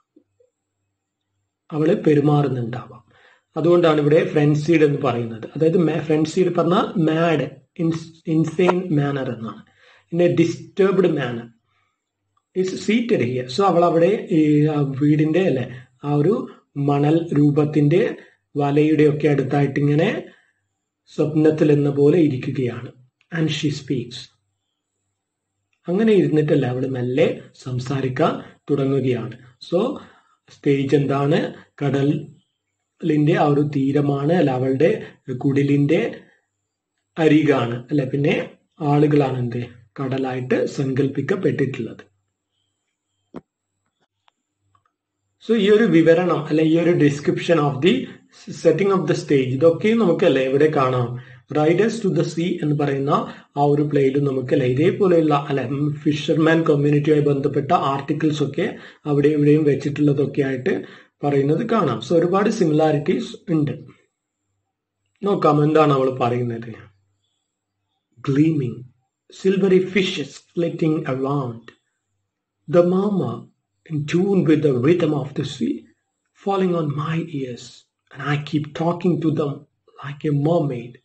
അവള് പെരുമാറുന്നുണ്ടാവാം അതുകൊണ്ടാണ് ഇവിടെ ഫ്രണ്ട്സീഡ് എന്ന് പറയുന്നത് അതായത് ഫ്രണ്ട്സീഡ് പറഞ്ഞാൽ മാഡ് ഇൻസെയിൻ മാനർ എന്നാണ് in a disturbed manner is seated here so അവൾ അവിടെ ഈ വീടിന്റെ അല്ലെ ആ ഒരു മണൽ രൂപത്തിന്റെ വലയുടെ ഒക്കെ അടുത്തായിട്ട് ഇങ്ങനെ സ്വപ്നത്തിൽ എന്ന പോലെ ഇരിക്കുകയാണ് ആൻഡ് ഷി സ്പീക്സ് അങ്ങനെ ഇരുന്നിട്ടല്ല അവൾ മെല്ലെ സംസാരിക്കാൻ തുടങ്ങുകയാണ് സോ സ്റ്റേജ് എന്താണ് കടലിന്റെ ആ ഒരു തീരമാണ് അല്ല അവളുടെ കുടിലിന്റെ അരികാണ് അല്ലെ പിന്നെ ആളുകളാണ് എന്ത് കടലായിട്ട് സങ്കല്പിക്കപ്പെട്ടിട്ടുള്ളത് സോ ഈ ഒരു വിവരണം അല്ലെ ഈ ഒരു description of the setting of the stage ഇതൊക്കെയും നമുക്കല്ലേ ഇവിടെ കാണാം റൈഡേഴ്സ് ടു ദ സീ എന്ന് പറയുന്ന ആ ഒരു പ്ലേയിലും നമുക്കല്ലേ ഇതേപോലെയുള്ള അല്ലെ ഫിഷർമാൻ കമ്മ്യൂണിറ്റിയുമായി ബന്ധപ്പെട്ട ആർട്ടിക്കിൾസ് ഒക്കെ അവിടെ ഇവിടെയും വെച്ചിട്ടുള്ളതൊക്കെ ആയിട്ട് പറയുന്നത് കാണാം സോ ഒരുപാട് സിമിലാരിറ്റീസ് ഉണ്ട് നോക്കാം എന്താണ് അവൾ പറയുന്നത് ഗ്ലീമിംഗ് silvery fishes flitting around. The murmur in tune with the rhythm of the sea falling on my ears, and I keep talking to them like a mermaid.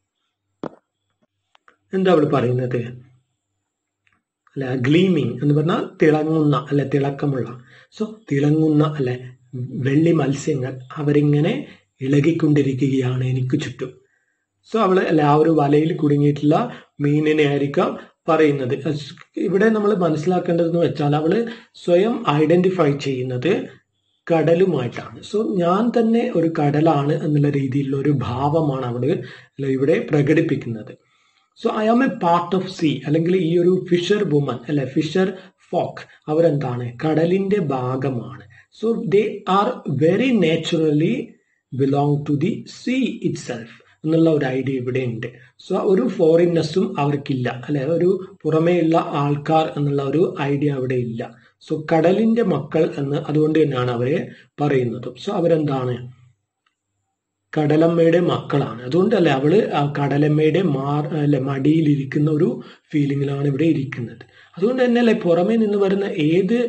എന്താ അവൾ പറയുന്നത് അല്ലെ ഗ്ലീമിങ് എന്ന് പറഞ്ഞാൽ തിളങ്ങുന്ന അല്ലെ തിളക്കമുള്ള സോ തിളങ്ങുന്ന അല്ലെ വെള്ളി മത്സ്യങ്ങൾ അവരിങ്ങനെ ഇളകിക്കൊണ്ടിരിക്കുകയാണ് എനിക്ക് ചുറ്റും സോ അവള് അല്ലെ ആ ഒരു വലയിൽ കുടുങ്ങിയിട്ടുള്ള മീനിനെ ആയിരിക്കാം പറയുന്നത് ഇവിടെ നമ്മൾ മനസ്സിലാക്കേണ്ടതെന്ന് വെച്ചാൽ അവള് സ്വയം ഐഡന്റിഫൈ ചെയ്യുന്നത് കടലുമായിട്ടാണ് സോ ഞാൻ തന്നെ ഒരു കടലാണ് എന്നുള്ള രീതിയിലുള്ള ഒരു ഭാവമാണ് അവിടെ ഇവിടെ പ്രകടിപ്പിക്കുന്നത് so I am a part of sea അല്ലെങ്കിൽ ഈ ഒരു ഫിഷർ വുമൻ അല്ലെ ഫിഷർ ഫോക്ക് അവരെന്താണ് കടലിന്റെ ഭാഗമാണ് so they are very naturally belong to the sea itself എന്നുള്ള ഒരു ഐഡിയ ഇവിടെ ഉണ്ട് സോ ഒരു ഫോറിനസും അവർക്കില്ല അല്ലെ ഒരു പുറമേയുള്ള ആൾക്കാർ എന്നുള്ള ഒരു ഐഡിയ അവിടെ ഇല്ല സോ കടലിന്റെ മക്കൾ എന്ന് അതുകൊണ്ട് തന്നെയാണ് അവരെ പറയുന്നത് സോ അവരെന്താണ് കടലമ്മയുടെ മക്കളാണ് അതുകൊണ്ടല്ലേ അവള് ആ കടലമ്മയുടെ മാർ അല്ലെ മടിയിലിരിക്കുന്ന ഒരു ഫീലിങ്ങിലാണ് ഇവിടെ ഇരിക്കുന്നത് അതുകൊണ്ട് തന്നെ അല്ലെ പുറമേ നിന്ന് വരുന്ന ഏത്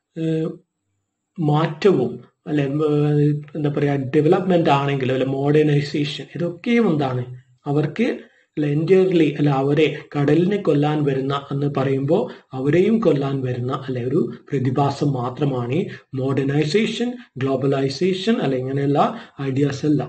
മാറ്റവും അല്ലെ എന്താ പറയാ ഡെവലപ്മെന്റ് ആണെങ്കിലും അല്ലെ മോഡേണൈസേഷൻ ഇതൊക്കെയും എന്താണ് അവർക്ക് അല്ല എൻറ്റയർലി അല്ല അവരെ കടലിനെ കൊല്ലാൻ വരുന്ന എന്ന് പറയുമ്പോൾ അവരെയും കൊല്ലാൻ വരുന്ന അല്ലെ ഒരു പ്രതിഭാസം മാത്രമാണ് ഈ മോഡേണൈസേഷൻ ഗ്ലോബലൈസേഷൻ അല്ലെ ഇങ്ങനെയുള്ള ഐഡിയാസ് എല്ലാം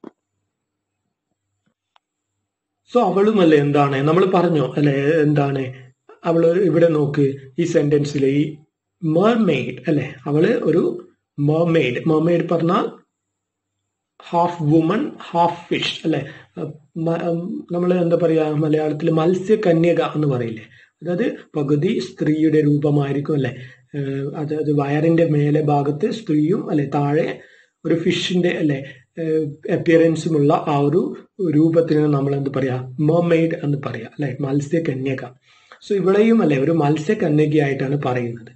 സോ അവളുമല്ലേ എന്താണ് നമ്മൾ പറഞ്ഞോ അല്ലെ എന്താണ് അവള് ഇവിടെ നോക്ക് ഈ സെന്റൻസിലെ ഈ മെർമെയ്ഡ് അല്ലെ അവള് ഒരു മെർമെയ്ഡ് മെർമെയ്ഡ് പറഞ്ഞാൽ ഹാഫ് വുമൺ ഹാഫ് ഫിഷ് അല്ലെ നമ്മൾ എന്താ പറയാ മലയാളത്തിൽ മത്സ്യകന്യക എന്ന് പറയില്ലേ അതായത് പകുതി സ്ത്രീയുടെ രൂപമായിരിക്കും അല്ലെ അതായത് വയറിന്റെ മേലെ ഭാഗത്ത് സ്ത്രീയും അല്ലെ താഴെ ഒരു ഫിഷിന്റെ അല്ലെ അപ്പിയറൻസുമുള്ള ആ ഒരു രൂപത്തിന് നമ്മൾ എന്ത് പറയാ മെർമെയ്ഡ് എന്ന് പറയാ അല്ലെ മത്സ്യകന്യക സോ ഇവിടെയും അല്ലെ ഒരു മത്സ്യകന്യകയായിട്ടാണ് പറയുന്നത്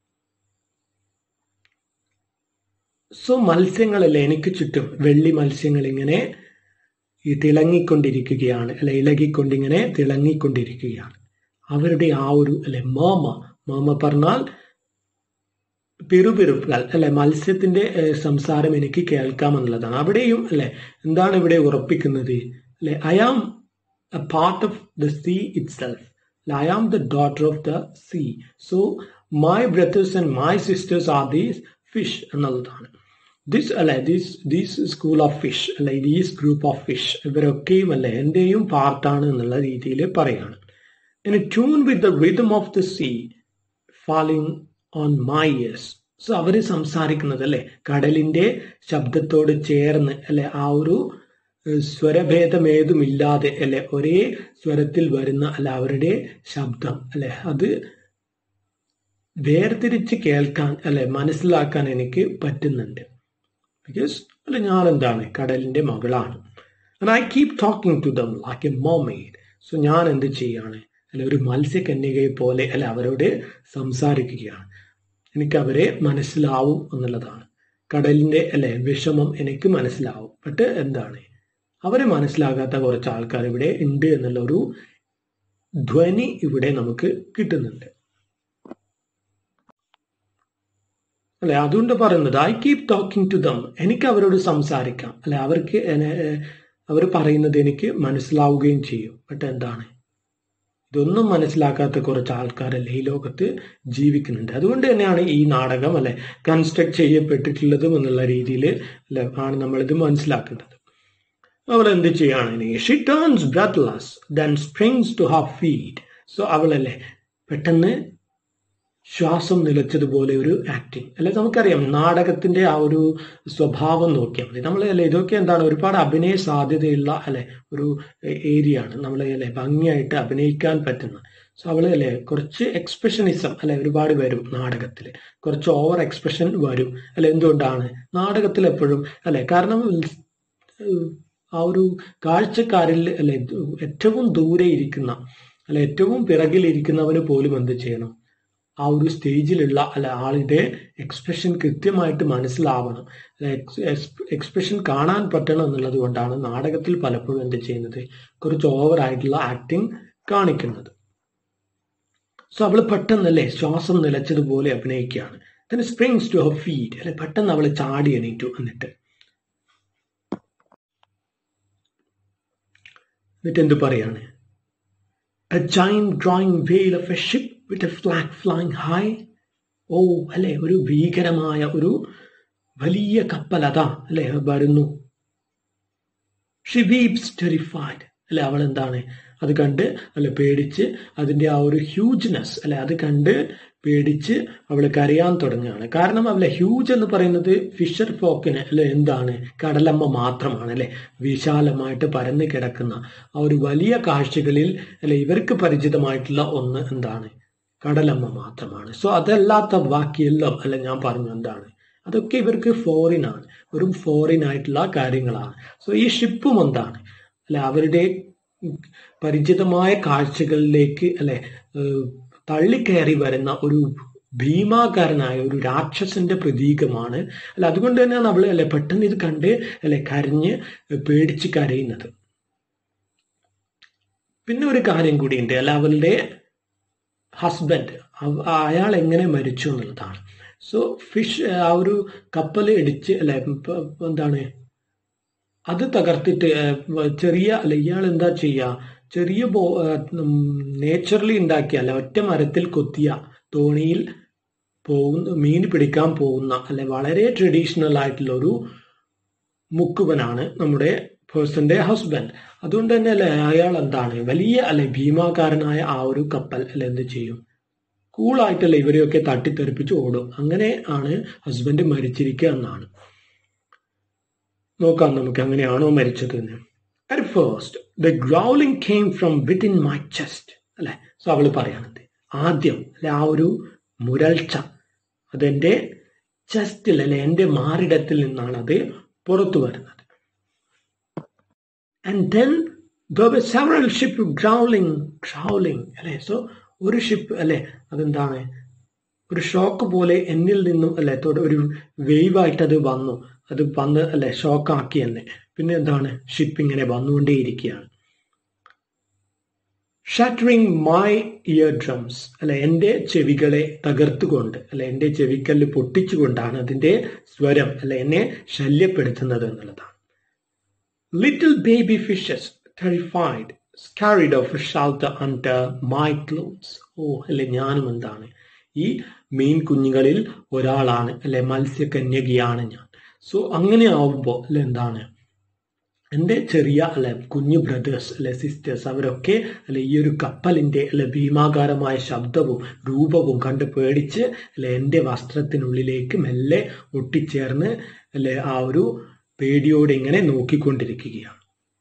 സോ മത്സ്യങ്ങളല്ലേ എനിക്ക് ചുറ്റും വെള്ളി മത്സ്യങ്ങൾ ഇങ്ങനെ ഈ തിളങ്ങിക്കൊണ്ടിരിക്കുകയാണ് അല്ലെ ഇളകിക്കൊണ്ടിങ്ങനെ തിളങ്ങിക്കൊണ്ടിരിക്കുകയാണ് അവരുടെ ആ ഒരു അല്ലെ മോമ മോമ പറഞ്ഞാൽ പിറുപിറുപ്പുകൾ അല്ലെ മത്സ്യത്തിന്റെ സംസാരം എനിക്ക് കേൾക്കാമെന്നുള്ളതാണ് അവിടെയും അല്ലെ എന്താണ് ഇവിടെ ഉറപ്പിക്കുന്നത് അല്ലെ I am a part of the sea itself I am the daughter of the sea so my brothers and my sisters are these fish എന്നുള്ളതാണ് ദിസ് അല്ലെ these these school of fish അല്ലെ these group of fish ഇവരൊക്കെയും അല്ലെ എന്റെയും പാർട്ടാണ് എന്നുള്ള രീതിയിൽ പറയാണ് in tune with the rhythm of the sea falling on my ears so അവര് സംസാരിക്കുന്നത് അല്ലെ കടലിന്റെ ശബ്ദത്തോട് ചേർന്ന് അല്ലെ ആ ഒരു സ്വരഭേദമേതുമില്ലാതെ അല്ലെ ഒരേ സ്വരത്തിൽ വരുന്ന അല്ല അവരുടെ ശബ്ദം അല്ലെ അത് വേർതിരിച്ച് കേൾക്കാൻ അല്ലെ മനസ്സിലാക്കാൻ എനിക്ക് പറ്റുന്നുണ്ട് ബിക്കോസ് അല്ലെ ഞാൻ എന്താണ് കടലിന്റെ മകളാണ് I keep talking to them like a mermaid so ഞാൻ എന്ത് ചെയ്യാണ് അല്ലെ ഒരു മത്സ്യകന്യകയെ പോലെ അല്ലെ അവരോട് സംസാരിക്കുകയാണ് എനിക്ക് അവരെ മനസ്സിലാവും എന്നുള്ളതാണ് കടലിന്റെ അല്ലെ വിഷമം എനിക്ക് മനസ്സിലാവും ബട്ട് എന്താണ് അവരെ മനസ്സിലാകാത്ത കുറച്ച് ആൾക്കാർ ഇവിടെ ഉണ്ട് എന്നുള്ള ഒരു ധ്വനി ഇവിടെ നമുക്ക് കിട്ടുന്നുണ്ട് അല്ലെ അതുകൊണ്ട് പറയുന്നത് I keep talking to them എനിക്ക് അവരോട് സംസാരിക്കാം അല്ലെ അവർക്ക് അവർ പറയുന്നത് എനിക്ക് മനസ്സിലാവുകയും ചെയ്യും ബട്ട് എന്താണ് ഇതൊന്നും മനസ്സിലാക്കാത്ത കുറച്ച് ആൾക്കാരല്ലേ ഈ ലോകത്ത് ജീവിക്കുന്നുണ്ട് അതുകൊണ്ട് തന്നെയാണ് ഈ നാടകം അല്ലെ കൺസ്ട്രക്ട് ചെയ്യപ്പെട്ടിട്ടുള്ളതും എന്നുള്ള രീതിയിൽ അല്ലെ ആണ് നമ്മളിത് മനസ്സിലാക്കേണ്ടത് അവൾ എന്ത് ചെയ്യാണ് she turns breathless then springs to her feet so അവളല്ലേ പെട്ടെന്ന് ശ്വാസം നിലച്ചതുപോലെ ഒരു ആക്ടിങ് അല്ലെ നമുക്കറിയാം നാടകത്തിന്റെ ആ ഒരു സ്വഭാവം നോക്കിയാൽ മതി നമ്മൾ അല്ലെ ഇതൊക്കെ എന്താണ് ഒരുപാട് അഭിനയ സാധ്യതയുള്ള അല്ലെ ഒരു ഏരിയ ആണ് നമ്മൾ അല്ലെ ഭംഗിയായിട്ട് അഭിനയിക്കാൻ പറ്റുന്ന സോ അവള് അല്ലെ കുറച്ച് എക്സ്പ്രഷനിസം അല്ലെ ഒരുപാട് വരും നാടകത്തിൽ കുറച്ച് ഓവർ എക്സ്പ്രഷൻ വരും അല്ലെ എന്തുകൊണ്ടാണ് നാടകത്തിൽ എപ്പോഴും അല്ലെ കാരണം ആ ഒരു കാഴ്ചക്കാരിൽ അല്ലെ ഏറ്റവും ദൂരെ ഇരിക്കുന്ന അല്ലെ ഏറ്റവും പിറകിലിരിക്കുന്നവന് പോലും എന്ത് ചെയ്യണം ആ ഒരു സ്റ്റേജിലുള്ള അല്ല ആളുടെ എക്സ്പ്രഷൻ കൃത്യമായിട്ട് മനസ്സിലാവണം എക്സ്പ്രഷൻ കാണാൻ പറ്റണം എന്നുള്ളത് കൊണ്ടാണ് നാടകത്തിൽ പലപ്പോഴും എന്ത് ചെയ്യുന്നത് കുറച്ച് ഓവർ ആയിട്ടുള്ള ആക്ടിങ് കാണിക്കുന്നത് സോ അവൾ പെട്ടെന്നല്ലേ ശ്വാസം നിലച്ചതുപോലെ അഭിനയിക്കുകയാണ് then springs to her feet അല്ലെ പെട്ടെന്ന് അവൾ ചാടി എണീറ്റു എന്നിട്ട് എന്നിട്ട് എന്ത് പറയാണ് a giant drawing whale of a ship with a flag flying high ഓ അല്ലെ ഒരു ഭീകരമായ ഒരു വലിയ കപ്പൽ അതാ അല്ലെ വരുന്നു ഷി വീപ്സ് ടെറിഫൈഡ് അല്ലെ അവൾ എന്താണ് അത് കണ്ട് അല്ലെ പേടിച്ച് അതിന്റെ ആ ഒരു ഹ്യൂജ്നെസ് അല്ലെ അത് കണ്ട് പേടിച്ച് അവൾ കരയാൻ തുടങ്ങുകയാണ് കാരണം അവളെ ഹ്യൂജ് എന്ന് പറയുന്നത് ഫിഷർ ഫോക്കിന് അല്ലെ എന്താണ് കടലമ്മ മാത്രമാണ് അല്ലെ വിശാലമായിട്ട് പരന്നു കിടക്കുന്ന ആ ഒരു വലിയ കാഴ്ചകളിൽ അല്ലെ ഇവർക്ക് പരിചിതമായിട്ടുള്ള ഒന്ന് എന്താണ് കടലമ്മ മാത്രമാണ് സോ അതല്ലാത്ത ബാക്കിയെല്ലാം അല്ലെ ഞാൻ പറഞ്ഞു എന്താണ് അതൊക്കെ ഇവർക്ക് ഫോറിൻ ആണ് വെറും ഫോറിൻ ആയിട്ടുള്ള കാര്യങ്ങളാണ് സോ ഈ ഷിപ്പും എന്താണ് അല്ലെ അവരുടെ പരിചിതമായ കാഴ്ചകളിലേക്ക് അല്ലെ തള്ളിക്കയറി വരുന്ന ഒരു ഭീമാകാരനായ ഒരു രാക്ഷസന്റെ പ്രതീകമാണ് അല്ല അതുകൊണ്ട് തന്നെയാണ് അവള് അല്ലെ പെട്ടെന്ന് ഇത് കണ്ട് അല്ലെ കരഞ്ഞ് പേടിച്ച് കരയുന്നത് പിന്നെ ഒരു കാര്യം കൂടിയുണ്ട് അല്ല അവളുടെ ഹസ്ബൻഡ് അയാൾ എങ്ങനെ മരിച്ചു എന്നുള്ളതാണ് സോ ഫിഷ് ആ ഒരു കപ്പൽ ഇടിച്ച് അല്ലെ എന്താണ് അത് തകർത്തിട്ട് ചെറിയ അല്ല ഇയാൾ എന്താ ചെയ്യുക ചെറിയ ബോ നേച്ചുറലി ഉണ്ടാക്കിയ അല്ല ഒറ്റ മരത്തിൽ കൊത്തിയ തോണിയിൽ പോകുന്ന മീൻ പിടിക്കാൻ പോകുന്ന അല്ലെ വളരെ ട്രഡീഷണൽ ആയിട്ടുള്ള ഒരു മുക്കുവനാണ് നമ്മുടെ പേഴ്സന്റെ ഹസ്ബൻഡ് അതുകൊണ്ട് തന്നെ അല്ലെ അയാൾ എന്താണ് വലിയ അല്ലെ ഭീമാകാരനായ ആ ഒരു കപ്പൽ അല്ലെ എന്ത് ചെയ്യും കൂളായിട്ടല്ല ഇവരെയൊക്കെ തട്ടിത്തെറിപ്പിച്ച് ഓടും അങ്ങനെ ആണ് ഹസ്ബൻഡ് മരിച്ചിരിക്കുക എന്നാണ് നോക്കാം നമുക്ക് അങ്ങനെയാണോ മരിച്ചത് എന്ന് at first the growling came from within my chest അല്ലെ സോ അവള് പറയണത് ആദ്യം അല്ലെ ആ ഒരു മുരൾച്ച അതെന്റെ ചെസ്റ്റിൽ അല്ലെ എന്റെ മാറിടത്തിൽ നിന്നാണ് അത് പുറത്തു വരുന്നത് and then several ship growling growling അല്ലെ സോ ഒരു ഷിപ്പ് അല്ലെ അതെന്താണ് ഒരു ഷോക്ക് പോലെ എന്നിൽ നിന്നും അല്ലെ ഒരു വേവായിട്ട് അത് വന്നു അത് വന്ന് അല്ലെ ഷോക്കാക്കി എന്നെ പിന്നെ എന്താണ് ഷിപ്പ് ഇങ്ങനെ വന്നുകൊണ്ടേയിരിക്കുകയാണ് ഷട്ടറിങ് മൈ ഇയർ ഡ്രംസ് അല്ലെ എൻ്റെ ചെവികളെ തകർത്തുകൊണ്ട് അല്ലെ എൻ്റെ ചെവിക്കല്ല് പൊട്ടിച്ചുകൊണ്ടാണ് അതിൻ്റെ സ്വരം അല്ലെ എന്നെ ശല്യപ്പെടുത്തുന്നത് എന്നുള്ളതാണ് little baby fishes terrified scared of shout under my clothes oh അല്ലെ ഞാനും എന്താണ് ഈ മീൻ കുഞ്ഞുങ്ങളിൽ ഒരാളാണ് അല്ലെ മത്സ്യകന്യകയാണ് ഞാൻ സോ അങ്ങനെ ആവുമ്പോൾ അല്ലെ എന്താണ് എൻ്റെ ചെറിയ അല്ലെ കുഞ്ഞു ബ്രദേഴ്സ് അല്ലെ സിസ്റ്റേഴ്സ് അവരൊക്കെ അല്ലെ ഈ ഒരു കപ്പലിന്റെ അല്ലെ ഭീമാകാരമായ ശബ്ദവും രൂപവും കണ്ട് പേടിച്ച് അല്ലെ എൻ്റെ വസ്ത്രത്തിനുള്ളിലേക്ക് മെല്ലെ ഒട്ടിച്ചേർന്ന് അല്ലെ ആ ഒരു പേടിയോടെ ഇങ്ങനെ നോക്കിക്കൊണ്ടിരിക്കുകയാണ്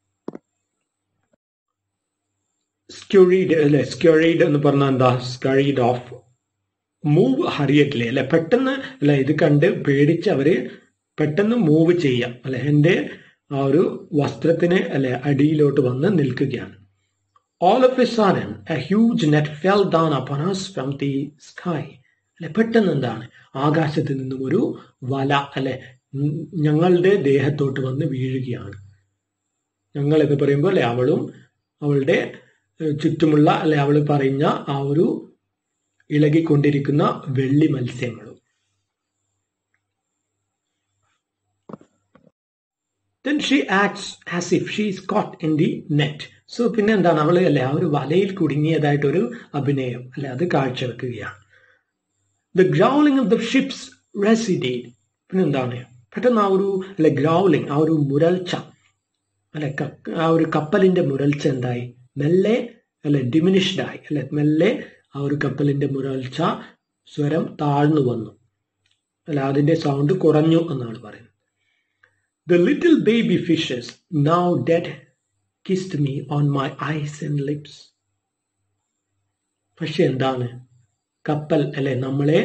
സ്ക്യൂറീഡ് അല്ലെ സ്ക്യൂറീഡ് എന്ന് പറഞ്ഞാൽ എന്താ സ്കറീഡ് ഓഫ് മൂവ് ഹറിയറ്റ്ലി അല്ലെ പെട്ടെന്ന് അല്ലെ ഇത് കണ്ട് പേടിച്ച് അവര് പെട്ടെന്ന് മൂവ് ചെയ്യാം അല്ലെ എൻ്റെ ആ ഒരു വസ്ത്രത്തിന് അല്ലെ അടിയിലോട്ട് വന്ന് നിൽക്കുകയാണ് all of a sudden a huge net fell down upon us from the sky അല്ലെ പെട്ടെന്ന് എന്താണ് ആകാശത്ത് നിന്നും ഒരു വല അല്ലെ ഞങ്ങളുടെ ദേഹത്തോട്ട് വന്ന് വീഴുകയാണ് ഞങ്ങൾ എന്ന് പറയുമ്പോൾ അല്ലെ അവളും അവളുടെ ചുറ്റുമുള്ള അല്ലെ അവൾ പറഞ്ഞ ആ ഒരു ഇളകിക്കൊണ്ടിരിക്കുന്ന വെള്ളി മത്സ്യങ്ങളും then she acts as if she is caught in the net so പിന്നെ എന്താണ് അവള് അല്ലെ ആ ഒരു വലയിൽ കുടുങ്ങിയതായിട്ടൊരു അഭിനയം അല്ലെ അത് കാഴ്ചവെക്കുകയാണ് the growling of the ships receded പിന്നെ എന്താണ് പെട്ടെന്ന് ആ ഒരു അല്ലെ ഗ്രൗളിംഗ് ആ ഒരു മുരൾച്ച അല്ലെ ആ ഒരു കപ്പലിന്റെ മുരൾച്ച എന്തായി മെല്ലെ അല്ലെ ഡിമിനിഷ്ഡ് ആയി അല്ലെ മെല്ലെ ആ ഒരു കപ്പലിന്റെ മുരൾച്ച സ്വരം താഴ്ന്നു വന്നു അല്ല അതിന്റെ സൗണ്ട് കുറഞ്ഞു എന്നാണ് പറയുന്നത് The little baby fishes, now dead, kissed me on my eyes and lips. പക്ഷെ എന്താണ് കപ്പൽ അല്ലെ നമ്മളെ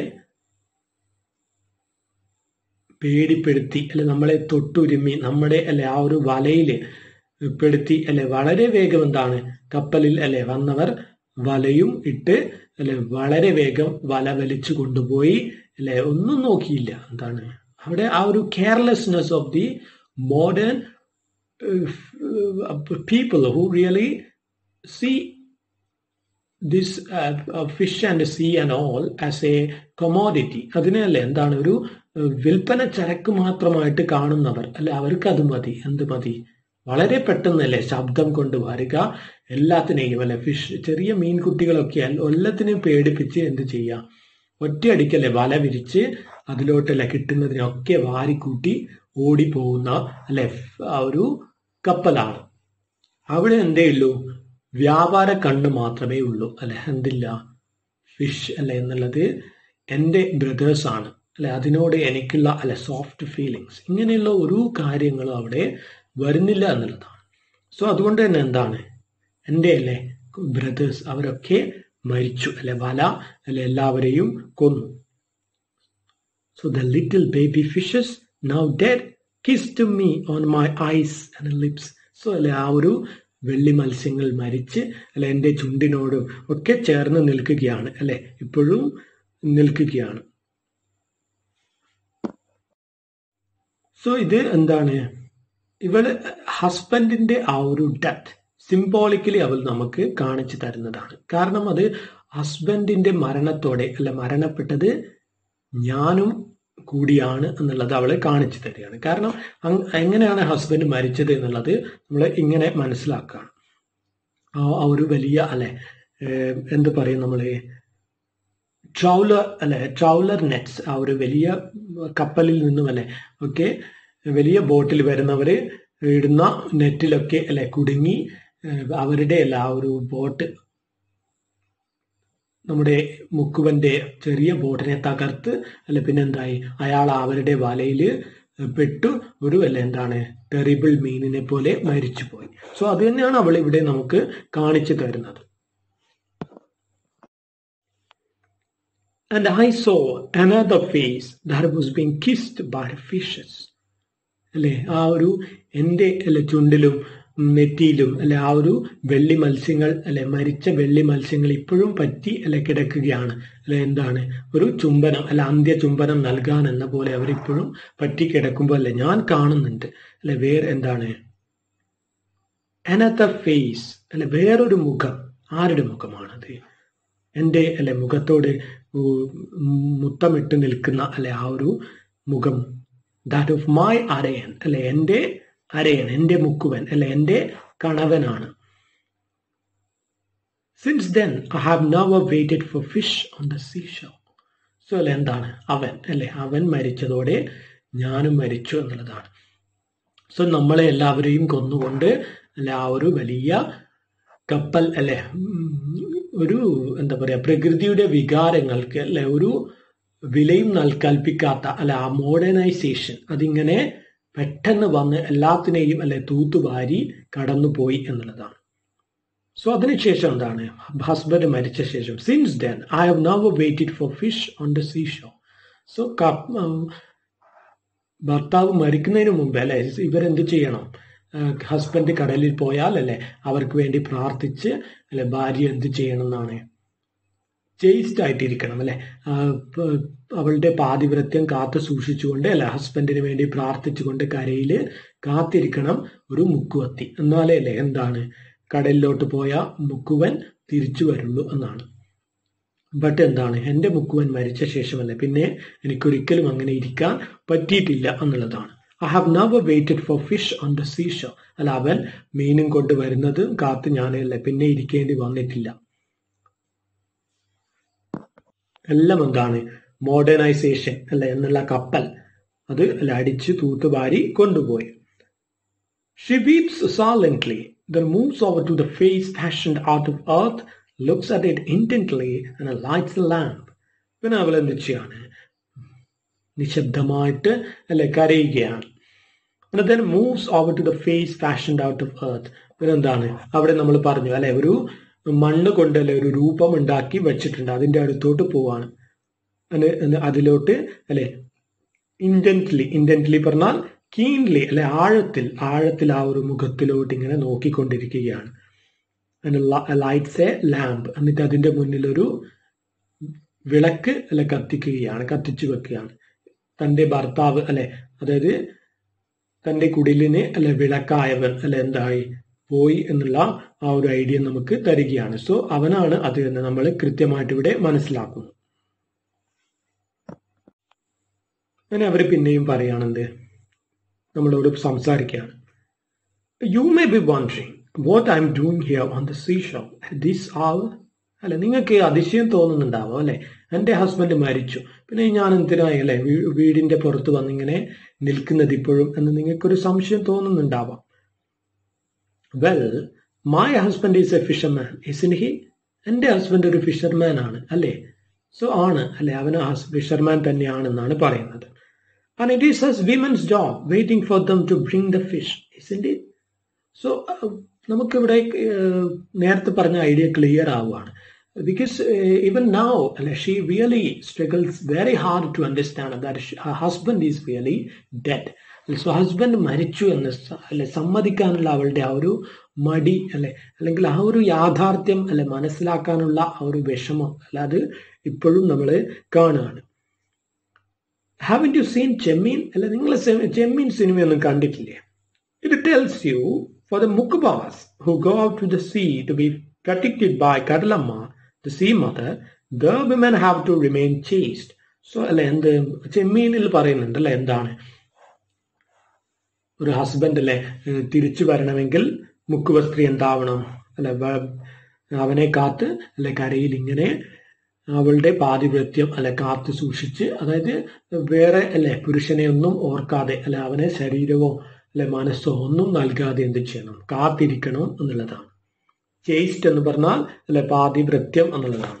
പേടിപ്പെടുത്തി അല്ലെ നമ്മളെ തൊട്ടുരുമ്മി നമ്മുടെ അല്ലെ ആ ഒരു വലയില് പെടുത്തി അല്ലെ വളരെ വേഗം എന്താണ് കപ്പലിൽ അല്ലെ വന്നവർ വലയും ഇട്ട് അല്ലെ വളരെ വേഗം വല വലിച്ചു കൊണ്ടുപോയി അല്ലെ ഒന്നും നോക്കിയില്ല എന്താണ് അവിടെ ആ ഒരു carelessness of the modern people who really see this fish and sea and all as a commodity അതിനല്ലേ എന്താണ് ഒരു വിൽപ്പന ചരക്ക് മാത്രമായിട്ട് കാണുന്നവർ അല്ലെ അവർക്ക് അത് മതി എന്ത് മതി വളരെ പെട്ടെന്നല്ലേ ശബ്ദം കൊണ്ട് വരിക എല്ലാത്തിനെയും അല്ലെ ഫിഷ് ചെറിയ മീൻകുട്ടികളൊക്കെ എല്ലാത്തിനെയും പേടിപ്പിച്ച് എന്ത് ചെയ്യാം ഒറ്റയടിക്കല്ലേ വല വിരിച്ച് അതിലോട്ടല്ലേ കിട്ടുന്നതിനൊക്കെ വാരിക്കൂട്ടി ഓടിപ്പോകുന്ന അല്ലെ ആ ഒരു കപ്പലാണ് അവിടെ എന്തേ ഉള്ളൂ വ്യാപാര കണ്ണ് മാത്രമേ ഉള്ളൂ അല്ലെ എന്തില്ല ഫിഷ് അല്ലെ എന്നുള്ളത് എൻ്റെ ബ്രദേഴ്സ് ആണ് അല്ലെ അതിനോട് എനിക്കുള്ള അല്ലെ സോഫ്റ്റ് ഫീലിങ്സ് ഇങ്ങനെയുള്ള ഒരു കാര്യങ്ങളും അവിടെ വരുന്നില്ല എന്നുള്ളതാണ് സോ അതുകൊണ്ട് തന്നെ എന്താണ് എൻ്റെ അല്ലെ ബ്രദേഴ്സ് അവരൊക്കെ മരിച്ചു അല്ലെ വല അല്ലെ എല്ലാവരെയും കൊന്നു so the little baby fishes now dead kissed me on my eyes and lips so അല്ലെ ആ ഒരു വെള്ളി മത്സ്യങ്ങൾ മരിച്ച് അല്ലെ എൻ്റെ ചുണ്ടിനോടും ഒക്കെ ചേർന്ന് നിൽക്കുകയാണ് അല്ലെ ഇപ്പോഴും നിൽക്കുകയാണ് സോ ഇത് എന്താണ് ഇവള് ഹസ്ബൻഡിന്റെ ആ ഒരു ഡെത്ത് സിംബോളിക്കലി അവൾ നമുക്ക് കാണിച്ചു തരുന്നതാണ് കാരണം അത് ഹസ്ബൻഡിന്റെ മരണത്തോടെ അല്ല മരണപ്പെട്ടത് ഞാനും കൂടിയാണ് എന്നുള്ളത് അവളെ കാണിച്ചു തരികയാണ് കാരണം എങ്ങനെയാണ് ഹസ്ബൻഡ് മരിച്ചത് എന്നുള്ളത് നമ്മൾ ഇങ്ങനെ മനസ്സിലാക്കുകയാണ് ആ ഒരു വലിയ അല്ലെ എന്ത് പറയും നമ്മള് ട്രൗലർ അല്ലെ ട്രൗലർ നെറ്റ്സ് ആ ഒരു വലിയ കപ്പലിൽ നിന്നും അല്ലെ ഒക്കെ വലിയ ബോട്ടിൽ വരുന്നവര് ഇടുന്ന നെറ്റിലൊക്കെ അല്ലെ കുടുങ്ങി അവരുടെ അല്ല ആ ഒരു ബോട്ട് നമ്മുടെ മുക്കുവന്റെ ചെറിയ ബോട്ടിനെ തകർത്ത് അല്ല പിന്നെന്തായി അയാൾ അവരുടെ വലയിൽ പെട്ടു ഒരു അല്ല എന്താണ് ടെറിബിൾ മീനിനെ പോലെ മരിച്ചുപോയി സോ അത് തന്നെയാണ് അവൾ ഇവിടെ നമുക്ക് കാണിച്ചു തരുന്നത് And I saw another face that was being kissed by fishes. അല്ലെ ആ ഒരു എൻ്റെ അല്ലെ ചുണ്ടിലും നെറ്റിയിലും അല്ലെ ആ ഒരു വെള്ളി മത്സ്യങ്ങൾ അല്ലെ മരിച്ച വെള്ളി മത്സ്യങ്ങൾ ഇപ്പോഴും പറ്റി അല്ലെ കിടക്കുകയാണ് അല്ലെ എന്താണ് ഒരു ചുംബനം അല്ലെ അന്ത്യ ചുംബനം നൽകാൻ എന്ന പോലെ അവരിപ്പോഴും പറ്റി കിടക്കുമ്പോൾ അല്ലെ ഞാൻ കാണുന്നുണ്ട് അല്ലെ വേറെ എന്താണ് അനത്ത ഫേസ് അല്ലെ വേറൊരു മുഖം ആരുടെ മുഖമാണത് എൻ്റെ അല്ലെ മുഖത്തോട് മുത്തമിട്ട് നിൽക്കുന്ന അല്ലെ ആ ഒരു മുഖം ദാറ്റ് ഓഫ് മൈ അരയൻ അല്ലെ എൻ്റെ അരയൻ എൻ്റെ മുക്കുവൻ അല്ലെ എൻ്റെ കണവനാണ് since then I have never waited for fish on the seashore so അല്ലെ എന്താണ് അവൻ അല്ലെ അവൻ മരിച്ചതോടെ ഞാനും മരിച്ചു എന്നുള്ളതാണ് സോ നമ്മളെ എല്ലാവരെയും കൊന്നുകൊണ്ട് അല്ലെ ആ ഒരു വലിയ കപ്പൽ അല്ലെ ഒരു എന്താ പറയാ പ്രകൃതിയുടെ വികാരങ്ങൾക്ക് അല്ലെ ഒരു വിലയും നൽകൽപ്പിക്കാത്ത അല്ലെ ആ മോഡേണൈസേഷൻ അതിങ്ങനെ പെട്ടെന്ന് വന്ന് എല്ലാത്തിനെയും അല്ലെ തൂത്തുവാരി കടന്നുപോയി എന്നുള്ളതാണ് സോ അതിനുശേഷം എന്താണ് ഹസ്ബൻഡ് മരിച്ച ശേഷം since then I have never waited for fish on the seashore so ഭർത്താവ് മരിക്കുന്നതിന് മുമ്പ് അല്ലെ ഇവരെന്ത് ചെയ്യണം ഹസ്ബൻഡ് കടലിൽ പോയാൽ അല്ലെ അവർക്ക് വേണ്ടി പ്രാർത്ഥിച്ച് അല്ലെ ഭാര്യ എന്ത് ചെയ്യണം എന്നാണ് ചേസ്ഡ് ആയിട്ടിരിക്കണം അല്ലെ അവളുടെ പാതിവ്രത്യം കാത്തു സൂക്ഷിച്ചുകൊണ്ട് അല്ലെ ഹസ്ബൻഡിന് വേണ്ടി പ്രാർത്ഥിച്ചുകൊണ്ട് കരയിൽ കാത്തിരിക്കണം ഒരു മുക്കുവത്തി എന്നാലേ അല്ലെ എന്താണ് കടലിലോട്ട് പോയ മുക്കുവൻ തിരിച്ചു വരുള്ളൂ എന്നാണ് ബട്ട് എന്താണ് എൻ്റെ മുക്കുവൻ മരിച്ച ശേഷമല്ലേ പിന്നെ എനിക്കൊരിക്കലും അങ്ങനെ ഇരിക്കാൻ പറ്റിയിട്ടില്ല എന്നുള്ളതാണ് I have never waited for fish on the seashore അല്ല അവൻ മീനും കൊണ്ട് വരുന്നത് കാത്ത് ഞാനല്ലേ പിന്നെ ഇരിക്കേണ്ടി വന്നിട്ടില്ല എല്ലാം എന്താണ് മോഡേണൈസേഷൻ അല്ലെ എന്നുള്ള കപ്പൽ അത് അല്ല അടിച്ച് തൂത്തുവാരി കൊണ്ടുപോയി she weeps silently then moves over to the face fashioned out of earth, looks at it intently, and lights the lamp. പിന്നെ അവൾ എന്ത് ചെയ്യാണ് നിശബ്ദമായിട്ട് അല്ലെ കരയുകയാണ് and then moves over to the face fashioned out of earth പിന്നെ എന്താണ് അവിടെ നമ്മൾ പറഞ്ഞു അല്ലെ ഒരു മണ്ണ് കൊണ്ട് അല്ലെ ഒരു രൂപം ഉണ്ടാക്കി വെച്ചിട്ടുണ്ട് അതിന്റെ അടുത്തോട്ട് പോവാണ് അതിലോട്ട് അല്ലെ ഇന്റന്റ്ലി ഇന്റന്റ്ലി പറഞ്ഞാൽ കീൻലി അല്ലെ ആഴത്തിൽ ആഴത്തിൽ ആ ഒരു മുഖത്തിലോട്ട് ഇങ്ങനെ നോക്കിക്കൊണ്ടിരിക്കുകയാണ് ലൈറ്റ്സ് എ ലാമ്പ് എന്നിട്ട് അതിന്റെ മുന്നിൽ ഒരു വിളക്ക് അല്ലെ കത്തിക്കുകയാണ് കത്തിച്ചു വെക്കുകയാണ് തന്റെ ഭർത്താവ് അല്ലെ അതായത് തന്റെ കുടിലിന് അല്ലെ വിളക്കായവൻ അല്ലെ എന്തായി പോയി എന്നുള്ള ആ ഒരു ഐഡിയ നമുക്ക് തരികയാണ് സോ അവനാണ് അത് എന്ന് നമ്മൾ കൃത്യമായിട്ട് ഇവിടെ മനസ്സിലാക്കുന്നു അങ്ങനെ അവർ പിന്നെയും പറയുകയാണെന്ത് നമ്മളോട് സംസാരിക്കുകയാണ് you may be wondering what I am doing here on the seashore this all അല്ലെ നിങ്ങൾക്ക് അതിശയം തോന്നുന്നുണ്ടാവും അല്ലെ എൻ്റെ ഹസ്ബൻഡ് മരിച്ചു പിന്നെ ഞാൻ എന്തിനായി അല്ലെ വീടിന്റെ പുറത്ത് വന്നിങ്ങനെ നിൽക്കുന്നത് ഇപ്പോഴും എന്ന് നിങ്ങൾക്കൊരു സംശയം തോന്നുന്നുണ്ടാവാം well my husband is a fisherman isn't he എൻ്റെ ഹസ്ബൻഡ് ഒരു ഫിഷർമാൻ ആണ് അല്ലേ സോ ആണ് അല്ലെ അവന് ഫിഷർമാൻ തന്നെയാണെന്നാണ് പറയുന്നത് and it is his women's job waiting for them to bring the fish is so നമുക്കിവിടെ uh, നേരത്തെ പറഞ്ഞ ഐഡിയ ക്ലിയർ ആവുകയാണ് ബിക്കോസ് ഈവൻ നൗ അല്ലെ she really struggles very hard to understand that husband is really dead so husband മരിച്ചു എന്ന് സ- അല്ലെ സമ്മതിക്കാനുള്ള അവളുടെ ആ ഒരു മടി അല്ലെ അല്ലെങ്കിൽ ആ ഒരു യാഥാർത്ഥ്യം അല്ലെ മനസ്സിലാക്കാനുള്ള ആ ഒരു വിഷമം അല്ല അത് ഇപ്പോഴും നമ്മൾ കാണുകയാണ് ഹാവൻ യു സീൻ ചെമ്മീൻ അല്ല നിങ്ങൾ ചെമ്മീൻ സിനിമയൊന്നും കണ്ടിട്ടില്ലേ It tells you for the Mukubas who go out to the sea to be protected by Kadalamma, the sea mother, the women have to remain chaste. So അല്ലെ എന്ത് ചെമ്മീനിൽ പറയുന്നുണ്ട് അല്ലെ എന്താണ് ഒരു ഹസ്ബൻഡ് അല്ലെ ഏഹ് തിരിച്ചു വരണമെങ്കിൽ മുക്കുവ സ്ത്രീ എന്താവണം അല്ലെ വ- അവനെ കാത്ത് അല്ലെ കരയിൽ ഇങ്ങനെ അവളുടെ പാതിവൃത്യം അല്ലെ കാത്തു സൂക്ഷിച്ച് അതായത് വേറെ അല്ലെ പുരുഷനെ ഒന്നും ഓർക്കാതെ അല്ലെ അവനെ ശരീരമോ അല്ലെ മനസ്സോ ഒന്നും നൽകാതെ എന്ത് ചെയ്യണം കാത്തിരിക്കണം എന്നുള്ളതാണ് ചേസ്റ്റ് എന്ന് പറഞ്ഞാൽ അല്ലെ പാതിവൃത്യം എന്നുള്ളതാണ്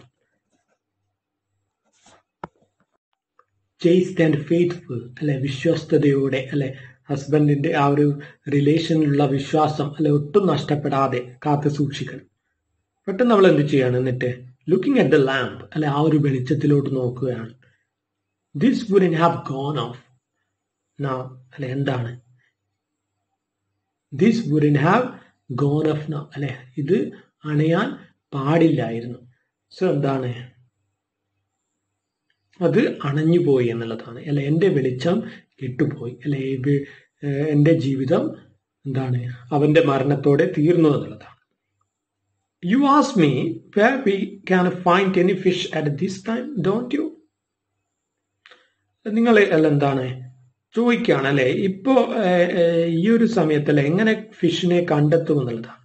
ചേസ്റ്റ് ആൻഡ് ഫെയ്ത്ത്ഫുൾ അല്ലെ വിശ്വസ്തയോടെ അല്ലെ ഹസ്ബൻഡിന്റെ ആ ഒരു റിലേഷനിലുള്ള വിശ്വാസം അല്ലെ ഒട്ടും നഷ്ടപ്പെടാതെ കാത്തു സൂക്ഷിക്കണം പെട്ടെന്ന് നമ്മൾ എന്ത് ചെയ്യാണ് എന്നിട്ട് ലുക്കിംഗ് അറ്റ് ദ ലാമ്പ് അല്ലെ ആ ഒരു വെളിച്ചത്തിലോട്ട് നോക്കുകയാണ് this wooden have gone off നാ അല്ലെ എന്താണ് this wooden have gone off now അല്ലെ ഇത് അണയാൻ പാടില്ലായിരുന്നു സോ എന്താണ് അത് അണഞ്ഞു പോയി എന്നുള്ളതാണ് അല്ലെ എൻ്റെ വെളിച്ചം കെട്ടുപോയി അല്ലെ ഈ വി- ഏഹ് എൻ്റെ ജീവിതം എന്താണ് അവന്റെ മരണത്തോടെ തീർന്നു എന്നുള്ളതാണ് you ask me where we can find any fish at this time don't you നിങ്ങൾ അല്ല എന്താണ് ചോദിക്കുകയാണ് അല്ലെ ഇപ്പോ ഏഹ്, ഏഹ്, ഈ ഒരു സമയത്തല്ലേ എങ്ങനെ ഫിഷിനെ കണ്ടെത്തും എന്നുള്ളതാണ്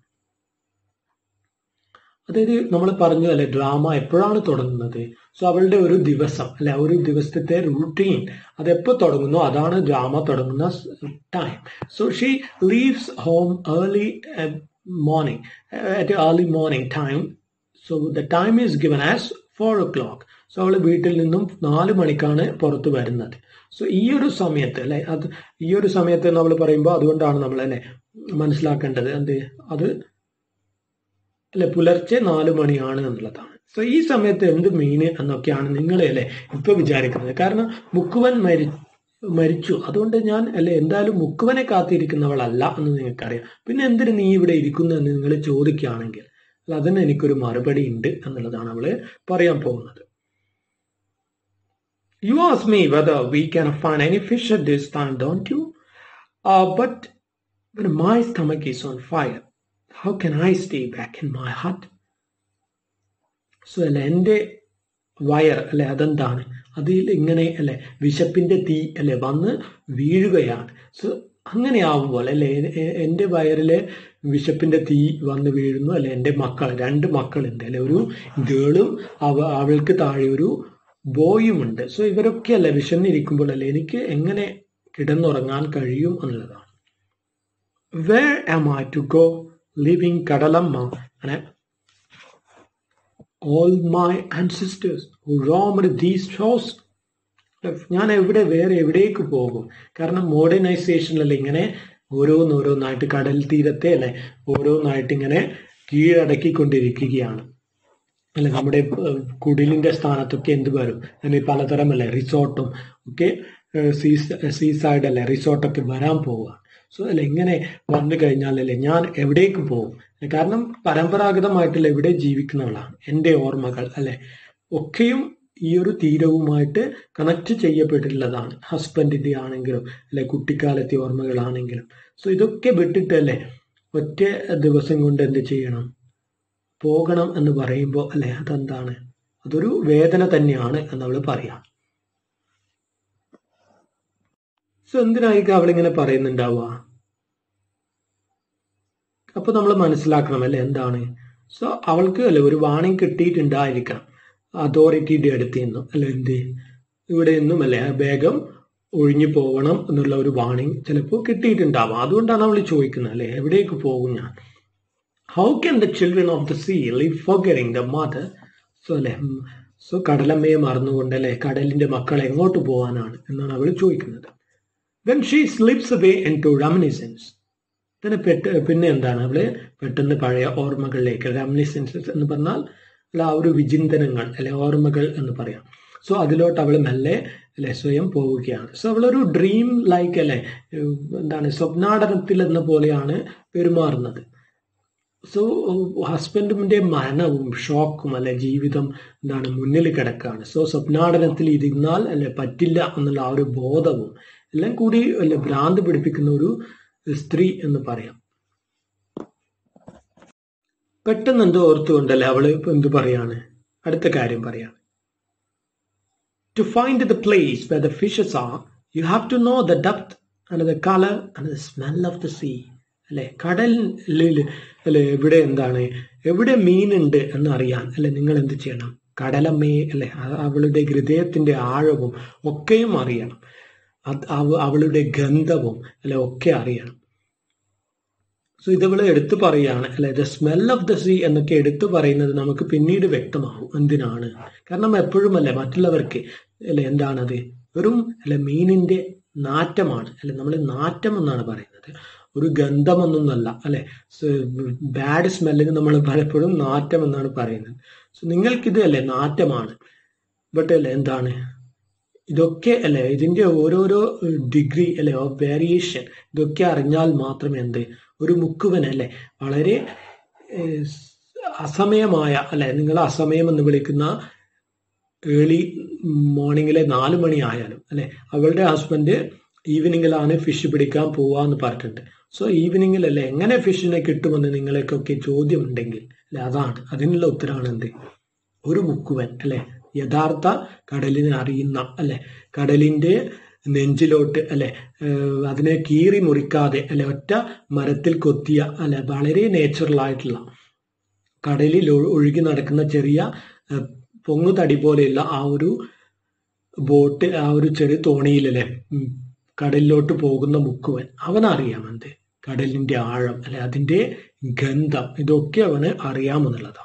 അതായത് നമ്മൾ പറഞ്ഞു അല്ലെ ഡ്രാമ എപ്പോഴാണ് തുടങ്ങുന്നത് സോ അവളുടെ ഒരു ദിവസം അല്ലെ ഒരു ദിവസത്തെ റുട്ടീൻ അത് എപ്പോൾ തുടങ്ങുന്നോ അതാണ് ഡ്രാമ തുടങ്ങുന്ന time so she leaves home early morning at early morning time so the time is given as four o'clock so അവൾ വീട്ടിൽ നിന്നും നാല് മണിക്കാണ് പുറത്ത് വരുന്നത് സോ ഈ ഒരു സമയത്ത് അല്ലെ അത് ഈ ഒരു സമയത്ത് നമ്മൾ പറയുമ്പോൾ അതുകൊണ്ടാണ് നമ്മൾ അല്ലെ മനസ്സിലാക്കേണ്ടത് എന്ത് അത് അല്ലെ പുലർച്ചെ നാല് മണിയാണ് എന്നുള്ളതാണ് സോ ഈ സമയത്ത് എന്ത് മീന് എന്നൊക്കെയാണ് നിങ്ങളെ അല്ലെ ഇപ്പൊ വിചാരിക്കുന്നത് കാരണം മുക്കുവൻ മരി മരിച്ചു അതുകൊണ്ട് ഞാൻ അല്ലെ എന്തായാലും മുക്കുവനെ കാത്തിരിക്കുന്നവളല്ല എന്ന് നിങ്ങൾക്കറിയാം പിന്നെ എന്തിനു നീ ഇവിടെ ഇരിക്കുന്നു എന്ന് നിങ്ങൾ ചോദിക്കുകയാണെങ്കിൽ അല്ല അതിന് എനിക്കൊരു മറുപടി ഉണ്ട് എന്നുള്ളതാണ് അവള് പറയാൻ പോകുന്നത് you ask me whether we can find any fish at this time don't you but my stomach is on fire how can I stay back in my hut? So അല്ലെ എൻ്റെ വയർ അല്ലെ അതെന്താണ് അതിൽ ഇങ്ങനെ അല്ലെ വിശപ്പിന്റെ തീ അല്ലെ വന്ന് വീഴുകയാണ് സോ അങ്ങനെ ആവുമ്പോൾ അല്ലെ എ- എ- എൻ്റെ വയറിലെ വിശപ്പിന്റെ തീ വന്ന് വീഴുന്നു അല്ലെ എൻ്റെ മക്കൾ രണ്ട് മക്കളുണ്ട് അല്ലെ ഒരു ഗേളും അവ അവൾക്ക് താഴെ ഒരു ബോയും ഉണ്ട് സോ ഇവരൊക്കെ അല്ലെ വിശന്നിരിക്കുമ്പോൾ അല്ലെ എനിക്ക് എങ്ങനെ കിടന്നുറങ്ങാൻ കഴിയും എന്നുള്ളതാണ് Where am I to go, leaving Kadalamma and all my ancestors who roamed these shores? ഞാൻ എവിടെ വേറെ എവിടേക്ക് പോകും കാരണം മോഡേണൈസേഷനിലല്ല ഇങ്ങനെ ഓരോന്നോരോന്നായിട്ട് കടൽ തീരത്തെ അല്ലെ ഓരോന്നായിട്ട് ഇങ്ങനെ കീഴടക്കിക്കൊണ്ടിരിക്കുകയാണ് അല്ലെ നമ്മുടെ ഏഹ്, കുടിലിന്റെ സ്ഥാനത്തൊക്കെ എന്ത് വരും അങ്ങനെ പലതരം അല്ലെ റിസോർട്ടും ഒക്കെ സീ സീ സൈഡ് അല്ലെ റിസോർട്ടൊക്കെ വരാൻ പോവുക സോ അല്ലെ ഇങ്ങനെ വന്നു കഴിഞ്ഞാൽ അല്ലെ ഞാൻ എവിടേക്ക് പോകും കാരണം പരമ്പരാഗതമായിട്ടുള്ള എവിടെ ജീവിക്കുന്നവളാണ് എൻ്റെ ഓർമ്മകൾ അല്ലെ ഒക്കെയും ഈ ഒരു തീരവുമായിട്ട് കണക്ട് ചെയ്യപ്പെട്ടിട്ടുള്ളതാണ് ഹസ്ബൻഡിന്റെ ആണെങ്കിലും അല്ലെ കുട്ടിക്കാലത്തെ ഓർമ്മകളാണെങ്കിലും സോ ഇതൊക്കെ വിട്ടിട്ടല്ലേ ഒറ്റ ദിവസം കൊണ്ട് എന്ത് ചെയ്യണം പോകണം എന്ന് പറയുമ്പോൾ അല്ലെ അതെന്താണ് അതൊരു വേദന തന്നെയാണ് എന്ന് അവള് പറയാം സോ എന്തിനായിരിക്കും അവളിങ്ങനെ പറയുന്നുണ്ടാവുക അപ്പൊ നമ്മൾ മനസ്സിലാക്കണം അല്ലെ എന്താണ് സോ അവൾക്ക് അല്ലെ ഒരു വാണിംഗ് കിട്ടിയിട്ടുണ്ടായിരിക്കണം അതോറിറ്റിയുടെ അടുത്ത് നിന്നും അല്ലെ എന്ത് ഇവിടെ നിന്നും അല്ലെ വേഗം ഒഴിഞ്ഞു പോകണം എന്നുള്ള ഒരു വാണിംഗ് ചിലപ്പോൾ കിട്ടിയിട്ടുണ്ടാവാം അതുകൊണ്ടാണ് അവൾ ചോദിക്കുന്നത് അല്ലെ എവിടേക്ക് പോകും ഞാൻ how can the children of the sea live forgetting the mother so അല്ലെ സോ കടലമ്മയെ മറന്നുകൊണ്ട് അല്ലെ കടലിന്റെ മക്കൾ എങ്ങോട്ട് പോകാനാണ് എന്നാണ് അവൾ ചോദിക്കുന്നത് then she slips away into reminiscence പിന്നെ പെട്ട് പിന്നെ എന്താണ് അവള് പെട്ടെന്ന് പഴയ ഓർമ്മകളിലേക്ക് റമിനിസൻസസ് എന്ന് പറഞ്ഞാൽ അല്ല ആ ഒരു വിചിന്തനങ്ങൾ അല്ലെ ഓർമ്മകൾ എന്ന് പറയാം സോ അതിലോട്ട് അവൾ മെല്ലെ അല്ലെ സ്വയം പോവുകയാണ് സോ അവളൊരു ഡ്രീം ലൈക്ക് അല്ലെ എന്താണ് സ്വപ്നാടനത്തിൽ എന്ന പോലെയാണ് പെരുമാറുന്നത് സോ ഹസ്ബൻഡിന്റെ മരണവും ഷോക്കും അല്ലെ ജീവിതം എന്താണ് മുന്നിൽ കിടക്കുകയാണ് സോ സ്വപ്നാടനത്തിൽ ഇരുന്നാൽ അല്ലെ പറ്റില്ല എന്നുള്ള ആ ഒരു ബോധവും എല്ലാം കൂടി അല്ലെ ഭ്രാന്ത് പിടിപ്പിക്കുന്ന ഒരു സ്ത്രീ എന്ന് പറയാം പെട്ടെന്ന് എന്തോ ഓർത്തുകൊണ്ടല്ലേ അവള് എന്ത് പറയാണ് അടുത്ത കാര്യം പറയാണ് to find the place where the fishes are you have to know the depth and the color and the smell of the sea അല്ലെ കടലിൽ അല്ലെ എവിടെ എന്താണ് എവിടെ മീനുണ്ട് എന്ന് അറിയാൻ അല്ലെ നിങ്ങൾ എന്ത് ചെയ്യണം കടലമ്മയെ അല്ലെ അവളുടെ ഹൃദയത്തിന്റെ ആഴവും ഒക്കെയും അറിയണം അവളുടെ ഗന്ധവും അല്ലെ ഒക്കെ അറിയണം സോ ഇതവള് എടുത്തു പറയാണ് അല്ലെ the smell of the sea എന്നൊക്കെ എടുത്തു പറയുന്നത് നമുക്ക് പിന്നീട് വ്യക്തമാവും എന്തിനാണ് കാരണം എപ്പോഴും അല്ലെ മറ്റുള്ളവർക്ക് അല്ലെ എന്താണത് വെറും അല്ലെ മീനിന്റെ നാറ്റമാണ് അല്ലെ നമ്മൾ നാറ്റം എന്നാണ് പറയുന്നത് ഒരു ഗന്ധമൊന്നൊന്നല്ല അല്ലെ ബാഡ് സ്മെല്ലിന് നമ്മൾ പലപ്പോഴും നാറ്റം എന്നാണ് പറയുന്നത് സോ നിങ്ങൾക്കിത് അല്ലെ നാറ്റമാണ് ബട്ട് അല്ലെ എന്താണ് ഇതൊക്കെ അല്ലെ ഇതിന്റെ ഓരോരോ ഡിഗ്രി അല്ലെ വേരിയേഷൻ ഇതൊക്കെ അറിഞ്ഞാൽ മാത്രമേ എന്ത് ഒരു മുക്കുവൻ അല്ലെ വളരെ അസമയമായ അല്ലെ നിങ്ങൾ അസമയം എന്ന് വിളിക്കുന്ന ഏർലി മോർണിംഗിലെ നാല് മണി ആയാലും അല്ലെ അവളുടെ ഹസ്ബൻഡ് ഈവനിങ്ങിലാണ് ഫിഷ് പിടിക്കാൻ പോവാന്ന് പറഞ്ഞിട്ടുണ്ട് സോ ഈവനിങ്ങിൽ അല്ലെ എങ്ങനെ ഫിഷിനെ കിട്ടുമെന്ന് നിങ്ങൾക്കൊക്കെ ചോദ്യം ഉണ്ടെങ്കിൽ അല്ലെ അതാണ് അതിനുള്ള ഉത്തരമാണ് എന്ത് ഒരു മുക്കുവൻ അല്ലെ യഥാർത്ഥ കടലിനെ അറിയുന്ന അല്ലെ കടലിന്റെ നെഞ്ചിലോട്ട് അല്ലെ അതിനെ കീറി മുറിക്കാതെ അല്ലെ ഒറ്റ മരത്തിൽ കൊത്തിയ അല്ലെ വളരെ നേച്ചുറൽ ആയിട്ടുള്ള കടലിൽ ഒഴുകി നടക്കുന്ന ചെറിയ പൊങ്ങുതടി പോലെയുള്ള ആ ഒരു ബോട്ട് ആ ഒരു ചെറിയ തോണിയിലല്ലേ കടലിലോട്ട് പോകുന്ന മുക്കുവൻ അവനറിയാം എന്ത് കടലിന്റെ ആഴം അല്ലെ അതിന്റെ ഗന്ധം ഇതൊക്കെ അവന് അറിയാമെന്നുള്ളതാണ്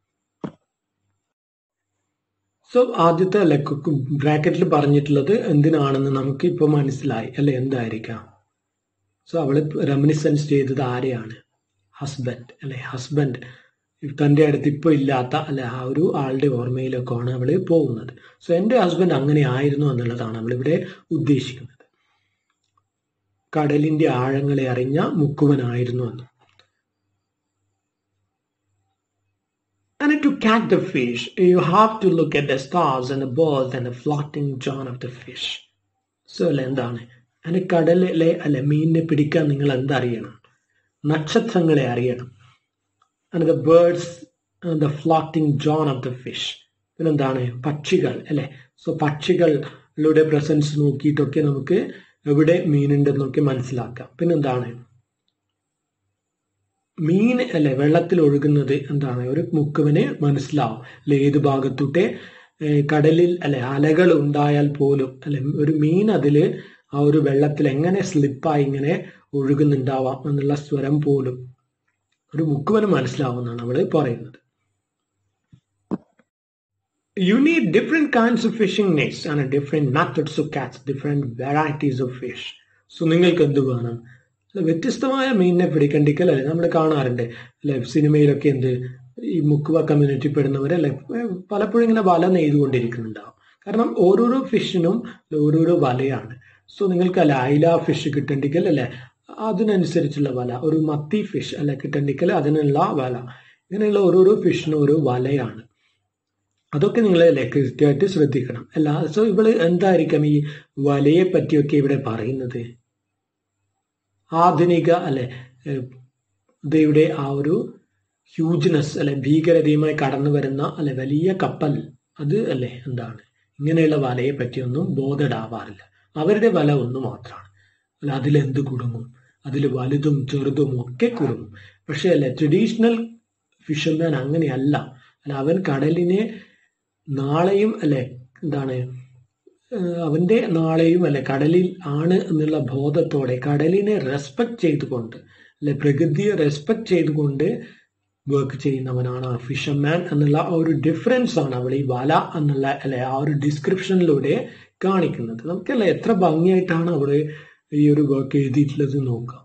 സോ ആദ്യത്തെ അല്ലെ ബ്രാക്കറ്റിൽ പറഞ്ഞിട്ടുള്ളത് എന്തിനാണെന്ന് നമുക്ക് ഇപ്പൊ മനസ്സിലായി അല്ലെ എന്തായിരിക്കാം സോ അവള് റെമിനിസൻസ് ചെയ്തത് ആരെയാണ് ഹസ്ബൻഡ് അല്ലെ ഹസ്ബൻഡ് തൻ്റെ അടുത്ത് ഇപ്പോൾ ഇല്ലാത്ത അല്ലെ ആ ഒരു ആളുടെ ഓർമ്മയിലൊക്കെയാണ് അവൾ പോകുന്നത് സോ എൻ്റെ ഹസ്ബൻഡ് അങ്ങനെ ആയിരുന്നു എന്നുള്ളതാണ് അവൾ ഇവിടെ ഉദ്ദേശിക്കുന്നത് കടലിന്റെ ആഴങ്ങളെ അറിഞ്ഞ മുക്കുവനായിരുന്നു എന്ന് And to catch the fish, you have to look at the stars and the birds and the floating john of the fish. So അല്ല എന്താണ് അതിന് കടലിലെ അല്ലെ മീനിനെ പിടിക്കാൻ നിങ്ങൾ എന്തറിയണം നക്ഷത്രങ്ങളെ അറിയണം and the birds the floating zone of the fish പിന്നെന്താണ് പക്ഷികൾ അല്ലെ സോ പക്ഷികളുടെ പ്രസൻസ് നോക്കിയിട്ടൊക്കെ നമുക്ക് എവിടെ മീനുണ്ടെന്നൊക്കെ മനസ്സിലാക്കാം പിന്നെന്താണ് മീൻ അല്ലെ വെള്ളത്തിൽ ഒഴുകുന്നത് എന്താണ് ഒരു മുക്കുവന് മനസ്സിലാവും അല്ലെ ഏത് ഭാഗത്തൂട്ടെ കടലിൽ അല്ലെ അലകൾ ഉണ്ടായാൽ പോലും അല്ലെ ഒരു മീൻ അതില് ആ ഒരു വെള്ളത്തിൽ എങ്ങനെ സ്ലിപ്പായി ഇങ്ങനെ ഒഴുകുന്നുണ്ടാവാം എന്നുള്ള സ്വരം പോലും ഒരു മുക്കുവന് മനസ്സിലാവുമെന്നാണ് അവള് പറയുന്നത് You need different kinds of fishing nets and different methods to catch different varieties of fish. So നിങ്ങൾക്ക് എന്ത് വേണം വ്യത്യസ്തമായ മീനിനെ പിടിക്കണ്ടിക്കൽ അല്ലെ നമ്മൾ കാണാറുണ്ട് അല്ലെ സിനിമയിലൊക്കെ എന്ത് ഈ മുക്കുവ കമ്മ്യൂണിറ്റി പെടുന്നവരല്ലേ പലപ്പോഴും ഇങ്ങനെ വല നെയ്തുകൊണ്ടിരിക്കുന്നുണ്ടാവും കാരണം ഓരോരോ ഫിഷിനും ഓരോരോ വലയാണ് സോ നിങ്ങൾക്ക് അല്ല അയില ഫിഷ് കിട്ടണ്ടിക്കൽ അല്ലെ അതിനനുസരിച്ചുള്ള വല ഒരു മത്തി ഫിഷ് അല്ലെ കിട്ടണ്ടിക്കൽ അതിനുള്ള വല ഇങ്ങനെയുള്ള ഓരോരോ ഫിഷിനും ഓരോ വലയാണ് അതൊക്കെ നിങ്ങൾ അല്ലെ കൃത്യമായിട്ട് ശ്രദ്ധിക്കണം അല്ല സോ ഇവള് എന്തായിരിക്കാം ഈ വലയെ പറ്റിയൊക്കെ ഇവിടെ പറയുന്നത് ആധുനിക അല്ലെ ഇതയുടെ ആ ഒരു ഹ്യൂജ്നെസ് അല്ലെ ഭീകരതയുമായി കടന്നു വരുന്ന അല്ലെ വലിയ കപ്പൽ അത് അല്ലെ എന്താണ് ഇങ്ങനെയുള്ള വലയെ പറ്റിയൊന്നും ബോധഡാവാറില്ല അവരുടെ വല ഒന്ന് മാത്രമാണ് അല്ല അതിലെന്ത് കുടുങ്ങും അതിൽ വലുതും ചെറുതും ഒക്കെ കുടുങ്ങും പക്ഷെ അല്ലെ ട്രഡീഷണൽ ഫിഷർമാൻ അങ്ങനെയല്ല അല്ല അവൻ കടലിനെ നാളെയും അല്ലെ എന്താണ് അവന്റെ നാളെയും അല്ലെ കടലിൽ ആണ് എന്നുള്ള ബോധത്തോടെ കടലിനെ റെസ്പെക്ട് ചെയ്തുകൊണ്ട് അല്ലെ പ്രകൃതിയെ റെസ്പെക്ട് ചെയ്തുകൊണ്ട് വർക്ക് ചെയ്യുന്നവനാണ് ഫിഷർമാൻ എന്നുള്ള ആ ഒരു ഡിഫറൻസ് ആണ് അവിടെ ഈ വല എന്നുള്ള അല്ലെ ആ ഒരു ഡിസ്ക്രിപ്ഷനിലൂടെ കാണിക്കുന്നത് നമുക്കല്ലേ എത്ര ഭംഗിയായിട്ടാണ് അവിടെ ഈ ഒരു വർക്ക് എഴുതിയിട്ടുള്ളത് നോക്കാം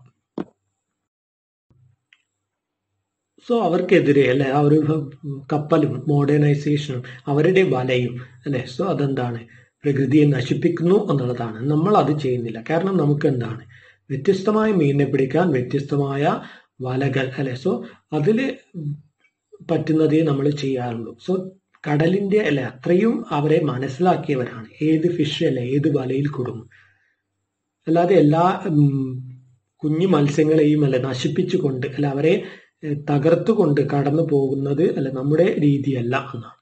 സോ അവർക്കെതിരെ അല്ലെ ആ ഒരു കപ്പലും മോഡേണൈസേഷനും അവരുടെ വലയും അല്ലെ സോ അതെന്താണ് പ്രകൃതിയെ നശിപ്പിക്കുന്നു എന്നുള്ളതാണ് നമ്മൾ അത് ചെയ്യുന്നില്ല കാരണം നമുക്ക് എന്താണ് വ്യത്യസ്തമായ മീനിനെ പിടിക്കാൻ വ്യത്യസ്തമായ വലകൾ അല്ലെ സോ അതിൽ പറ്റുന്നതേ നമ്മൾ ചെയ്യാറുള്ളൂ സോ കടലിന്റെ അല്ലെ അത്രയും അവരെ മനസ്സിലാക്കിയവരാണ് ഏത് ഫിഷ് അല്ലെ ഏത് വലയിൽ കുടുങ്ങും അല്ലാതെ എല്ലാ കുഞ്ഞു മത്സ്യങ്ങളെയും അല്ലെ നശിപ്പിച്ചുകൊണ്ട് അല്ലെ അവരെ തകർത്തുകൊണ്ട് കടന്നു പോകുന്നത് അല്ലെ നമ്മുടെ രീതിയല്ല എന്നാണ്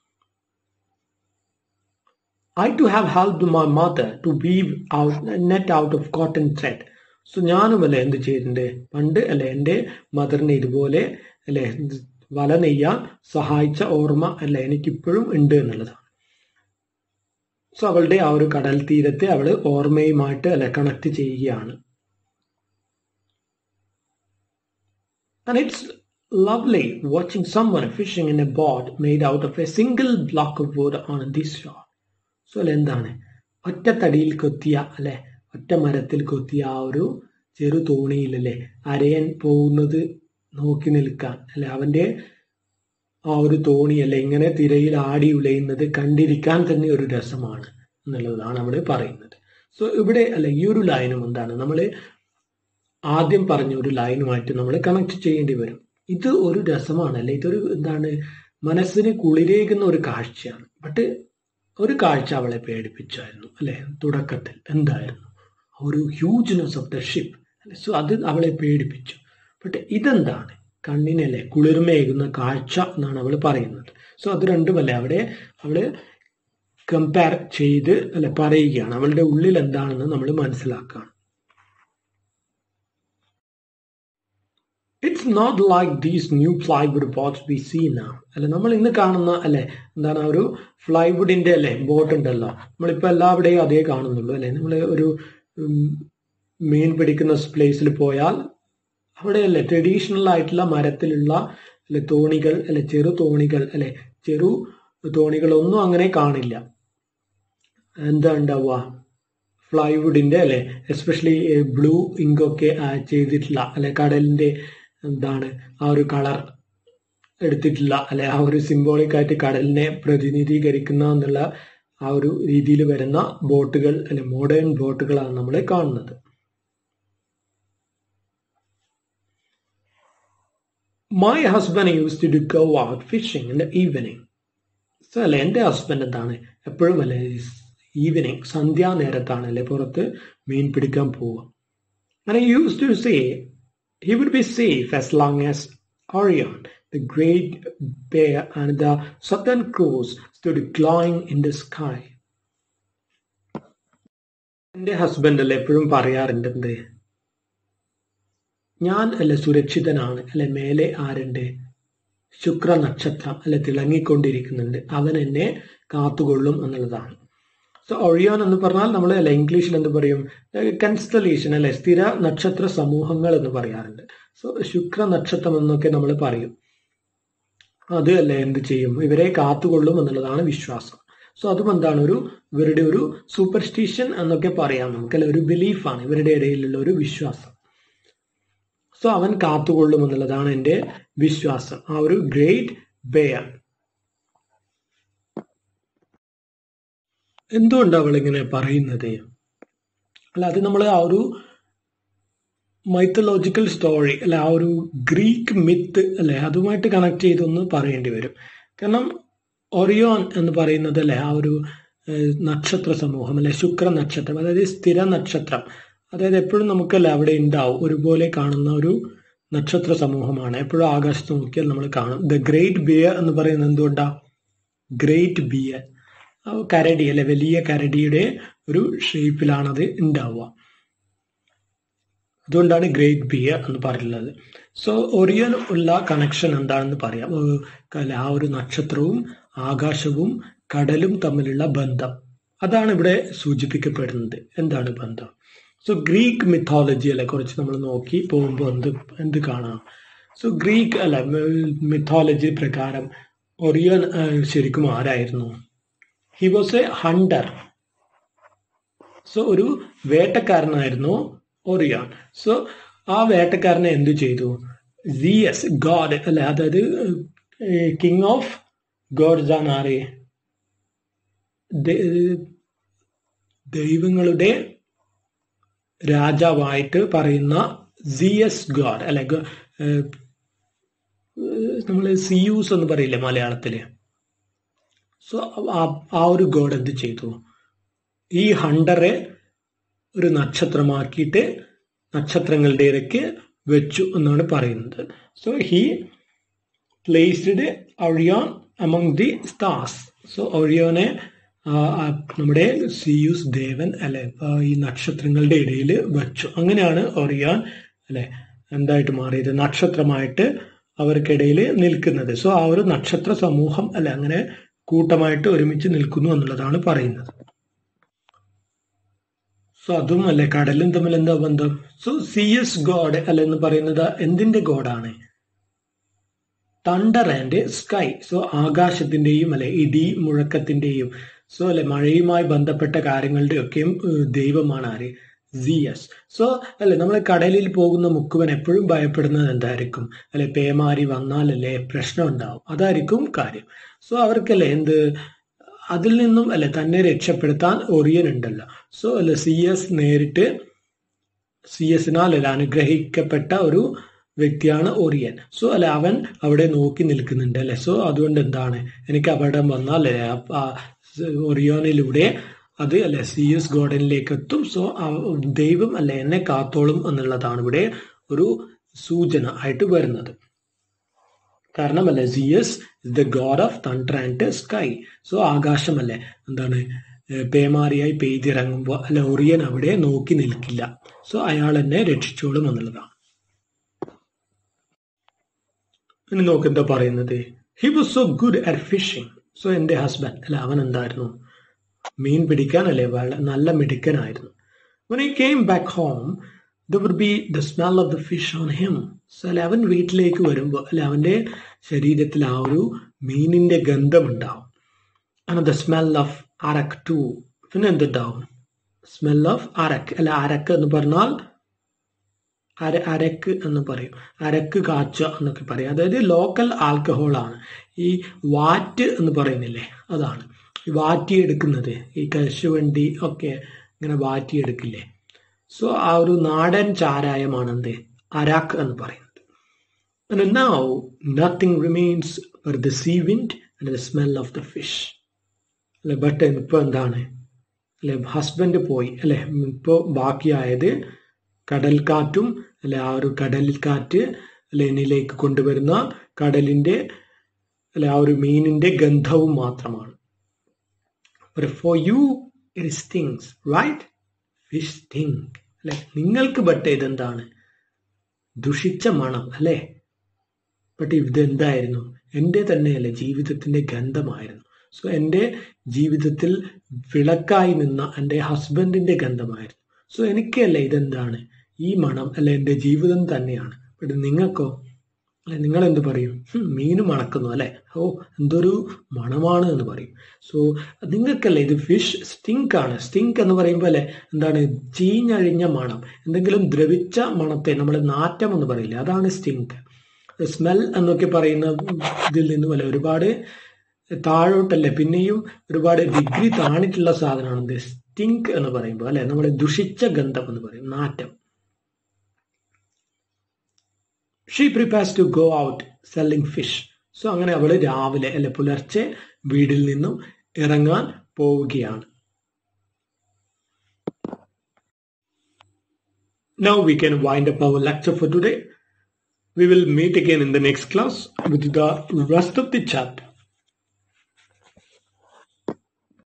I to have helped my mother to weave out net out of cotton thread. So ഞാനും അല്ലെ എന്ത് ചെയ്തിട്ടുണ്ട് പണ്ട് അല്ലെ എൻ്റെ മദറിനെ ഇതുപോലെ അല്ലെ വല നെയ്യാൻ സഹായിച്ച ഓർമ്മ അല്ലെ എനിക്കിപ്പോഴും ഉണ്ട് എന്നുള്ളതാണ് സോ അവളുടെ ആ ഒരു കടൽ തീരത്തെ അവള് ഓർമ്മയുമായിട്ട് അല്ലെ കണക്ട് ചെയ്യുകയാണ് And it's lovely watching someone fishing in a boat made out of a single block of wood on this shore. So അല്ലെ എന്താണ് ഒറ്റ തടിയിൽ കൊത്തിയ അല്ലെ ഒറ്റ മരത്തിൽ കൊത്തിയ ആ ഒരു ചെറു തോണിയിലല്ലേ അരയൻ പോകുന്നത് നോക്കി നിൽക്കാൻ അല്ലെ അവന്റെ ആ ഒരു തോണി അല്ലെ ഇങ്ങനെ തിരയിൽ ആടി ഉലയുന്നത് കണ്ടിരിക്കാൻ തന്നെ ഒരു രസമാണ് എന്നുള്ളതാണ് അവിടെ പറയുന്നത് സോ ഇവിടെ അല്ലെ ഈ ഒരു ലൈനും എന്താണ് നമ്മൾ ആദ്യം പറഞ്ഞ ഒരു ലൈനുമായിട്ട് നമ്മൾ കണക്ട് ചെയ്യേണ്ടി വരും ഇത് ഒരു രസമാണ് അല്ലെ ഇതൊരു എന്താണ് മനസ്സിന് കുളിരേകുന്ന ഒരു കാഴ്ചയാണ് ബട്ട് ഒരു കാഴ്ച അവളെ പേടിപ്പിച്ചായിരുന്നു അല്ലെ തുടക്കത്തിൽ എന്തായിരുന്നു ഒരു hugeness of the ship so അത് അവളെ പേടിപ്പിച്ചു ബട്ട് ഇതെന്താണ് കണ്ണിനല്ലേ കുളിർമയേകുന്ന കാഴ്ച എന്നാണ് അവൾ പറയുന്നത് സോ അത് രണ്ടുമല്ലേ അവിടെ അവള് കമ്പയർ ചെയ്ത് അല്ലെ പറയുകയാണ് അവളുടെ ഉള്ളിൽ എന്താണെന്ന് നമ്മൾ മനസ്സിലാക്കുകയാണ് it's not like these new plywood boats we see നാ അല്ലെ നമ്മൾ ഇന്ന് കാണുന്ന അല്ലെ എന്താണ് ഒരു ഫ്ലൈവുഡിന്റെ അല്ലെ ബോട്ട് ഉണ്ടല്ലോ നമ്മളിപ്പോൾ എല്ലാവിടെയും അതേ കാണുന്നുള്ളൂ അല്ലെ നമ്മൾ ഒരു മീൻ പിടിക്കുന്ന പ്ലേസിൽ പോയാൽ അവിടെ അല്ലെ ട്രഡീഷണൽ ആയിട്ടുള്ള മരത്തിലുള്ള അല്ലെ തോണികൾ അല്ലെ ചെറു തോണികൾ അല്ലെ ചെറു തോണികളൊന്നും അങ്ങനെ കാണില്ല എന്താ ഉണ്ടാവുക ഫ്ലൈവുഡിന്റെ അല്ലെ എസ്പെഷ്യലി ബ്ലൂ ഇങ്കൊക്കെ ചെയ്തിട്ടുള്ള അല്ലെ കടലിന്റെ എന്താണ് ആ ഒരു കളർ എടുത്തിട്ടില്ല അല്ലെ ആ ഒരു സിംബോളിക് ആയിട്ട് കടലിനെ പ്രതിനിധീകരിക്കുന്ന എന്നുള്ള ആ ഒരു രീതിയിൽ വരുന്ന ബോട്ടുകൾ അല്ലെ മോഡേൺ ബോട്ടുകളാണ് നമ്മൾ കാണുന്നത് my husband use to do go out fishing in the evening so അല്ലെ എൻ്റെ ഹസ്ബൻഡ് എന്താണ് എപ്പോഴും അല്ലെ ഈവനിങ് സന്ധ്യാനേരത്താണ് അല്ലെ പുറത്ത് മീൻ പിടിക്കാൻ പോവുക അങ്ങനെ use to say he would be safe as long as Orion, the great bear, and the southern crows stood glowing in the sky. എന്റെ ഹസ്ബൻഡ് അല്ലെ എപ്പോഴും പറയാറുണ്ട് എന്ത് ഞാൻ അല്ലെ സുരക്ഷിതനാണ് അല്ലെ മേലെ ആരുണ്ട് ശുക്ര നക്ഷത്രം അല്ലെ തിളങ്ങിക്കൊണ്ടിരിക്കുന്നുണ്ട് അവൻ എന്നെ കാത്തുകൊള്ളും എന്നുള്ളതാണ് സോ ഒഴിയോൻ എന്ന് പറഞ്ഞാൽ നമ്മൾ അല്ലെ ഇംഗ്ലീഷിൽ എന്ത് പറയും കൺസ്റ്റലേഷൻ അല്ലെ സ്ഥിര നക്ഷത്ര സമൂഹങ്ങൾ എന്ന് പറയാറുണ്ട് സോ ശുക്ര നക്ഷത്രം എന്നൊക്കെ നമ്മൾ പറയും അത് അല്ലെ എന്ത് ചെയ്യും ഇവരെ കാത്തുകൊള്ളും എന്നുള്ളതാണ് വിശ്വാസം സോ അതും എന്താണ് ഒരു ഇവരുടെ ഒരു സൂപ്പർസ്റ്റിഷൻ എന്നൊക്കെ പറയാം നമുക്കല്ല ഒരു ബിലീഫാണ് ഇവരുടെ ഇടയിലുള്ള ഒരു വിശ്വാസം സോ അവൻ കാത്തുകൊള്ളും എന്നുള്ളതാണ് എൻ്റെ വിശ്വാസം ആ ഒരു ഗ്രേറ്റ് ബെയർ എന്തുകൊണ്ട് അവൾ ഇങ്ങനെ പറയുന്നത് അല്ല അത് നമ്മൾ ആ ഒരു മൈത്തലോജിക്കൽ സ്റ്റോറി അല്ലെ ആ ഒരു ഗ്രീക്ക് മിത്ത് അല്ലെ അതുമായിട്ട് കണക്ട് ചെയ്തൊന്ന് പറയേണ്ടി വരും കാരണം ഒറിയോൻ എന്ന് പറയുന്നത് അല്ലെ ആ ഒരു നക്ഷത്ര സമൂഹം അല്ലെ ശുക്ര നക്ഷത്രം അതായത് സ്ഥിര നക്ഷത്രം അതായത് എപ്പോഴും നമുക്കല്ല അവിടെ ഉണ്ടാവും ഒരുപോലെ കാണുന്ന ഒരു നക്ഷത്ര സമൂഹമാണ് എപ്പോഴും ആകാശത്ത് നോക്കിയാൽ നമ്മൾ കാണും ദ ഗ്രേറ്റ് ബിയർ എന്ന് പറയുന്നത് എന്തുകൊണ്ടാ ഗ്രേറ്റ് ബിയർ കരടി അല്ലെ വലിയ കരടിയുടെ ഒരു ഷേപ്പിലാണത് ഉണ്ടാവുക അതുകൊണ്ടാണ് ഗ്രേറ്റ് ബിയർ എന്ന് പറയുന്നത് സോ ഒറിയൻ ഉള്ള കണക്ഷൻ എന്താണെന്ന് പറയാം ആ ഒരു നക്ഷത്രവും ആകാശവും കടലും തമ്മിലുള്ള ബന്ധം അതാണ് ഇവിടെ സൂചിപ്പിക്കപ്പെടുന്നത് എന്താണ് ബന്ധം സോ ഗ്രീക്ക് മിത്തോളജി അല്ലെ കുറച്ച് നമ്മൾ നോക്കി പോകുമ്പോൾ എന്ത് എന്ത് കാണാം സോ ഗ്രീക്ക് അല്ല മിത്തോളജി പ്രകാരം ഒറിയൻ ശരിക്കും ആരായിരുന്നു he was a hunter so ഒരു വേട്ടക്കാരനായിരുന്നു ഒറിയാൻ സോ ആ വേട്ടക്കാരനെ എന്തു ചെയ്തു സിയസ് ഗോഡ് അല്ലെ അതായത് കിങ് ഓഫ് ഗോഡ്സ് ആണ് ആരെ ദൈവങ്ങളുടെ രാജാവായിട്ട് പറയുന്ന സിയസ് ഗോഡ് അല്ലെ നമ്മൾ സിയൂസ് എന്ന് പറയില്ലേ മലയാളത്തില് സോ ആ ഒരു ഗോഡ് എന്ത് ചെയ്തു ഈ ഹണ്ടറെ ഒരു നക്ഷത്രമാക്കിയിട്ട് നക്ഷത്രങ്ങളുടെ ഇടയ്ക്ക് വെച്ചു എന്നാണ് പറയുന്നത് so he placed Orion among the stars so ഒഴിയോനെ നമ്മുടെ സിയൂസ് ദേവൻ അല്ലെ ഈ നക്ഷത്രങ്ങളുടെ ഇടയിൽ വെച്ചു അങ്ങനെയാണ് ഒറിയാൻ അല്ലെ എന്തായിട്ട് മാറിയത് നക്ഷത്രമായിട്ട് അവർക്കിടയിൽ നിൽക്കുന്നത് സോ ആ ഒരു നക്ഷത്ര സമൂഹം അല്ലെ അങ്ങനെ കൂട്ടമായിട്ട് ഒരുമിച്ച് നിൽക്കുന്നു എന്നുള്ളതാണ് പറയുന്നത് സോ അതും അല്ലെ കടലും തമ്മിൽ എന്താ ബന്ധം സോ സി എസ് ഗോഡ് അല്ല എന്ന് പറയുന്നത് എന്തിന്റെ ഗോഡാണ് തണ്ടർ ആൻഡ് സ്കൈ സോ ആകാശത്തിന്റെയും അല്ലെ ഇടി മുഴക്കത്തിന്റെയും സോ അല്ലെ മഴയുമായി ബന്ധപ്പെട്ട കാര്യങ്ങളുടെ ഒക്കെയും ദൈവമാണ് ആര് സിയസ് സോ അല്ലെ നമ്മൾ കടലിൽ പോകുന്ന മുക്കുവൻ എപ്പോഴും ഭയപ്പെടുന്നത് എന്തായിരിക്കും അല്ലെ പേമാരി വന്നാലല്ലേ പ്രശ്നം ഉണ്ടാവും അതായിരിക്കും കാര്യം സോ അവർക്കല്ലേ എന്ത് അതിൽ നിന്നും അല്ലെ തന്നെ രക്ഷപ്പെടുത്താൻ ഒറിയൻ ഉണ്ടല്ലോ സോ അല്ലെ സി എസ് നേരിട്ട് സി എസിനാൽ അല്ലെ അനുഗ്രഹിക്കപ്പെട്ട ഒരു വ്യക്തിയാണ് ഒറിയൻ സോ അല്ലെ അവൻ അവിടെ നോക്കി നിൽക്കുന്നുണ്ട് അല്ലെ സോ അതുകൊണ്ട് എന്താണ് എനിക്ക് അപകടം വന്നാൽ അല്ലെ ഒറിയോനിലൂടെ അത് അല്ലെ സി എസ് ഗോഡനിലേക്ക് എത്തും സോ ദൈവം അല്ലെ എന്നെ കാത്തോളും എന്നുള്ളതാണ് ഇവിടെ ഒരു സൂചന ആയിട്ട് വരുന്നത് കാരണം അല്ലെ Zeus is the god of thunder and sky so ആകാശമല്ലേ എന്താണ് പേമാരിയായി പെയ്തിറങ്ങുമ്പോൾ അല്ലെ ഒറിയൻ അവിടെ നോക്കി നിൽക്കില്ല സോ അയാൾ എന്നെ രക്ഷിച്ചോളും എന്നുള്ളതാണ് ഇനി നോക്ക് എന്താ പറയുന്നത് he was so good at fishing so എന്റെ ഹസ്ബൻഡ് അല്ലെ അവൻ എന്തായിരുന്നു മീൻ പിടിക്കാൻ അല്ലെ നല്ല മിടുക്കനായിരുന്നു when he came back home there would be the smell of the fish on him so അല്ലെ അവൻ വീട്ടിലേക്ക് വരുമ്പോൾ അല്ലെ അവന്റെ ശരീരത്തിൽ ആ ഒരു മീനിന്റെ ഗന്ധം ഉണ്ടാവും and the smell of arrack too പിന്നെ എന്തുണ്ടാവും സ്മെൽ ഓഫ് അരക്ക് അല്ലെ അരക്ക് എന്ന് പറഞ്ഞാൽ അര അരക്ക് എന്ന് പറയും അരക്ക് കാച്ച എന്നൊക്കെ പറയും അതായത് ലോക്കൽ ആൽക്കഹോൾ ആണ് ഈ വാറ്റ് എന്ന് പറയുന്നില്ലേ അതാണ് ഈ വാറ്റിയെടുക്കുന്നത് ഈ കശുവണ്ടി ഒക്കെ ഇങ്ങനെ വാറ്റിയെടുക്കില്ലേ സോ ആ ഒരു നാടൻ ചാരായമാണ് എന്ത് അരാക്ക് എന്ന് പറയുന്നത് And now nothing remains but the sea wind and the smell of the fish. അല്ലെ ബട്ട് ഇപ്പൊ എന്താണ് അല്ലെ ഹസ്ബൻഡ് പോയി അല്ലെ ഇപ്പോ ബാക്കിയായത് കടൽക്കാറ്റും അല്ലെ ആ ഒരു കടലിൽ കാറ്റ് അല്ലെ എന്നിലേക്ക് കൊണ്ടുവരുന്ന കടലിന്റെ അല്ലെ ആ ഒരു മീനിന്റെ ഗന്ധവും മാത്രമാണ് for you it stings right fish sting അല്ലെ നിങ്ങൾക്ക് ബട്ട് ഇതെന്താണ് ദുഷിച്ച മണം അല്ലെ ബട്ട് ഇതെന്തായിരുന്നു എൻ്റെ തന്നെയല്ലേ ജീവിതത്തിന്റെ ഗന്ധമായിരുന്നു സോ എൻ്റെ ജീവിതത്തിൽ വിളക്കായി നിന്ന എൻ്റെ ഹസ്ബൻഡിന്റെ ഗന്ധമായിരുന്നു സോ എനിക്കല്ലേ ഇതെന്താണ് ഈ മണം അല്ലെ എൻ്റെ ജീവിതം തന്നെയാണ് ബട്ട് നിങ്ങൾക്കോ അല്ലെ നിങ്ങൾ എന്ത് പറയും മീന് മണക്കുന്നു അല്ലെ ഓ എന്തൊരു മണമാണ് എന്ന് പറയും സോ നിങ്ങൾക്കല്ലേ ഇത് ഫിഷ് സ്റ്റിങ്ക് ആണ് സ്റ്റിങ്ക് എന്ന് പറയുമ്പോൾ അല്ലെ എന്താണ് ചീഞ്ഞഴിഞ്ഞ മണം എന്തെങ്കിലും ദ്രവിച്ച മണത്തെ നമ്മൾ നാറ്റം എന്ന് പറയില്ലേ അതാണ് സ്റ്റിങ്ക് സ്മെൽ എന്നൊക്കെ പറയുന്ന ഇതിൽ നിന്നും അല്ലെ ഒരുപാട് താഴോട്ടല്ലേ പിന്നെയും ഒരുപാട് ഡിഗ്രി താണിട്ടുള്ള സാധനമാണ് ഇത് സ്റ്റിങ്ക് എന്ന് പറയുമ്പോൾ അല്ലെ നമ്മൾ ദുഷിച്ച ഗന്ധം എന്ന് പറയും നാറ്റം she prepares to go out selling fish so അങ്ങനെ അവൾ രാവിലെ അല്ലെ പുലർച്ചെ വീടിൽ നിന്നും ഇറങ്ങാൻ പോവുകയാണ് Now we can wind up our lecture for today. We will meet again in the next class with the rest of the chapter.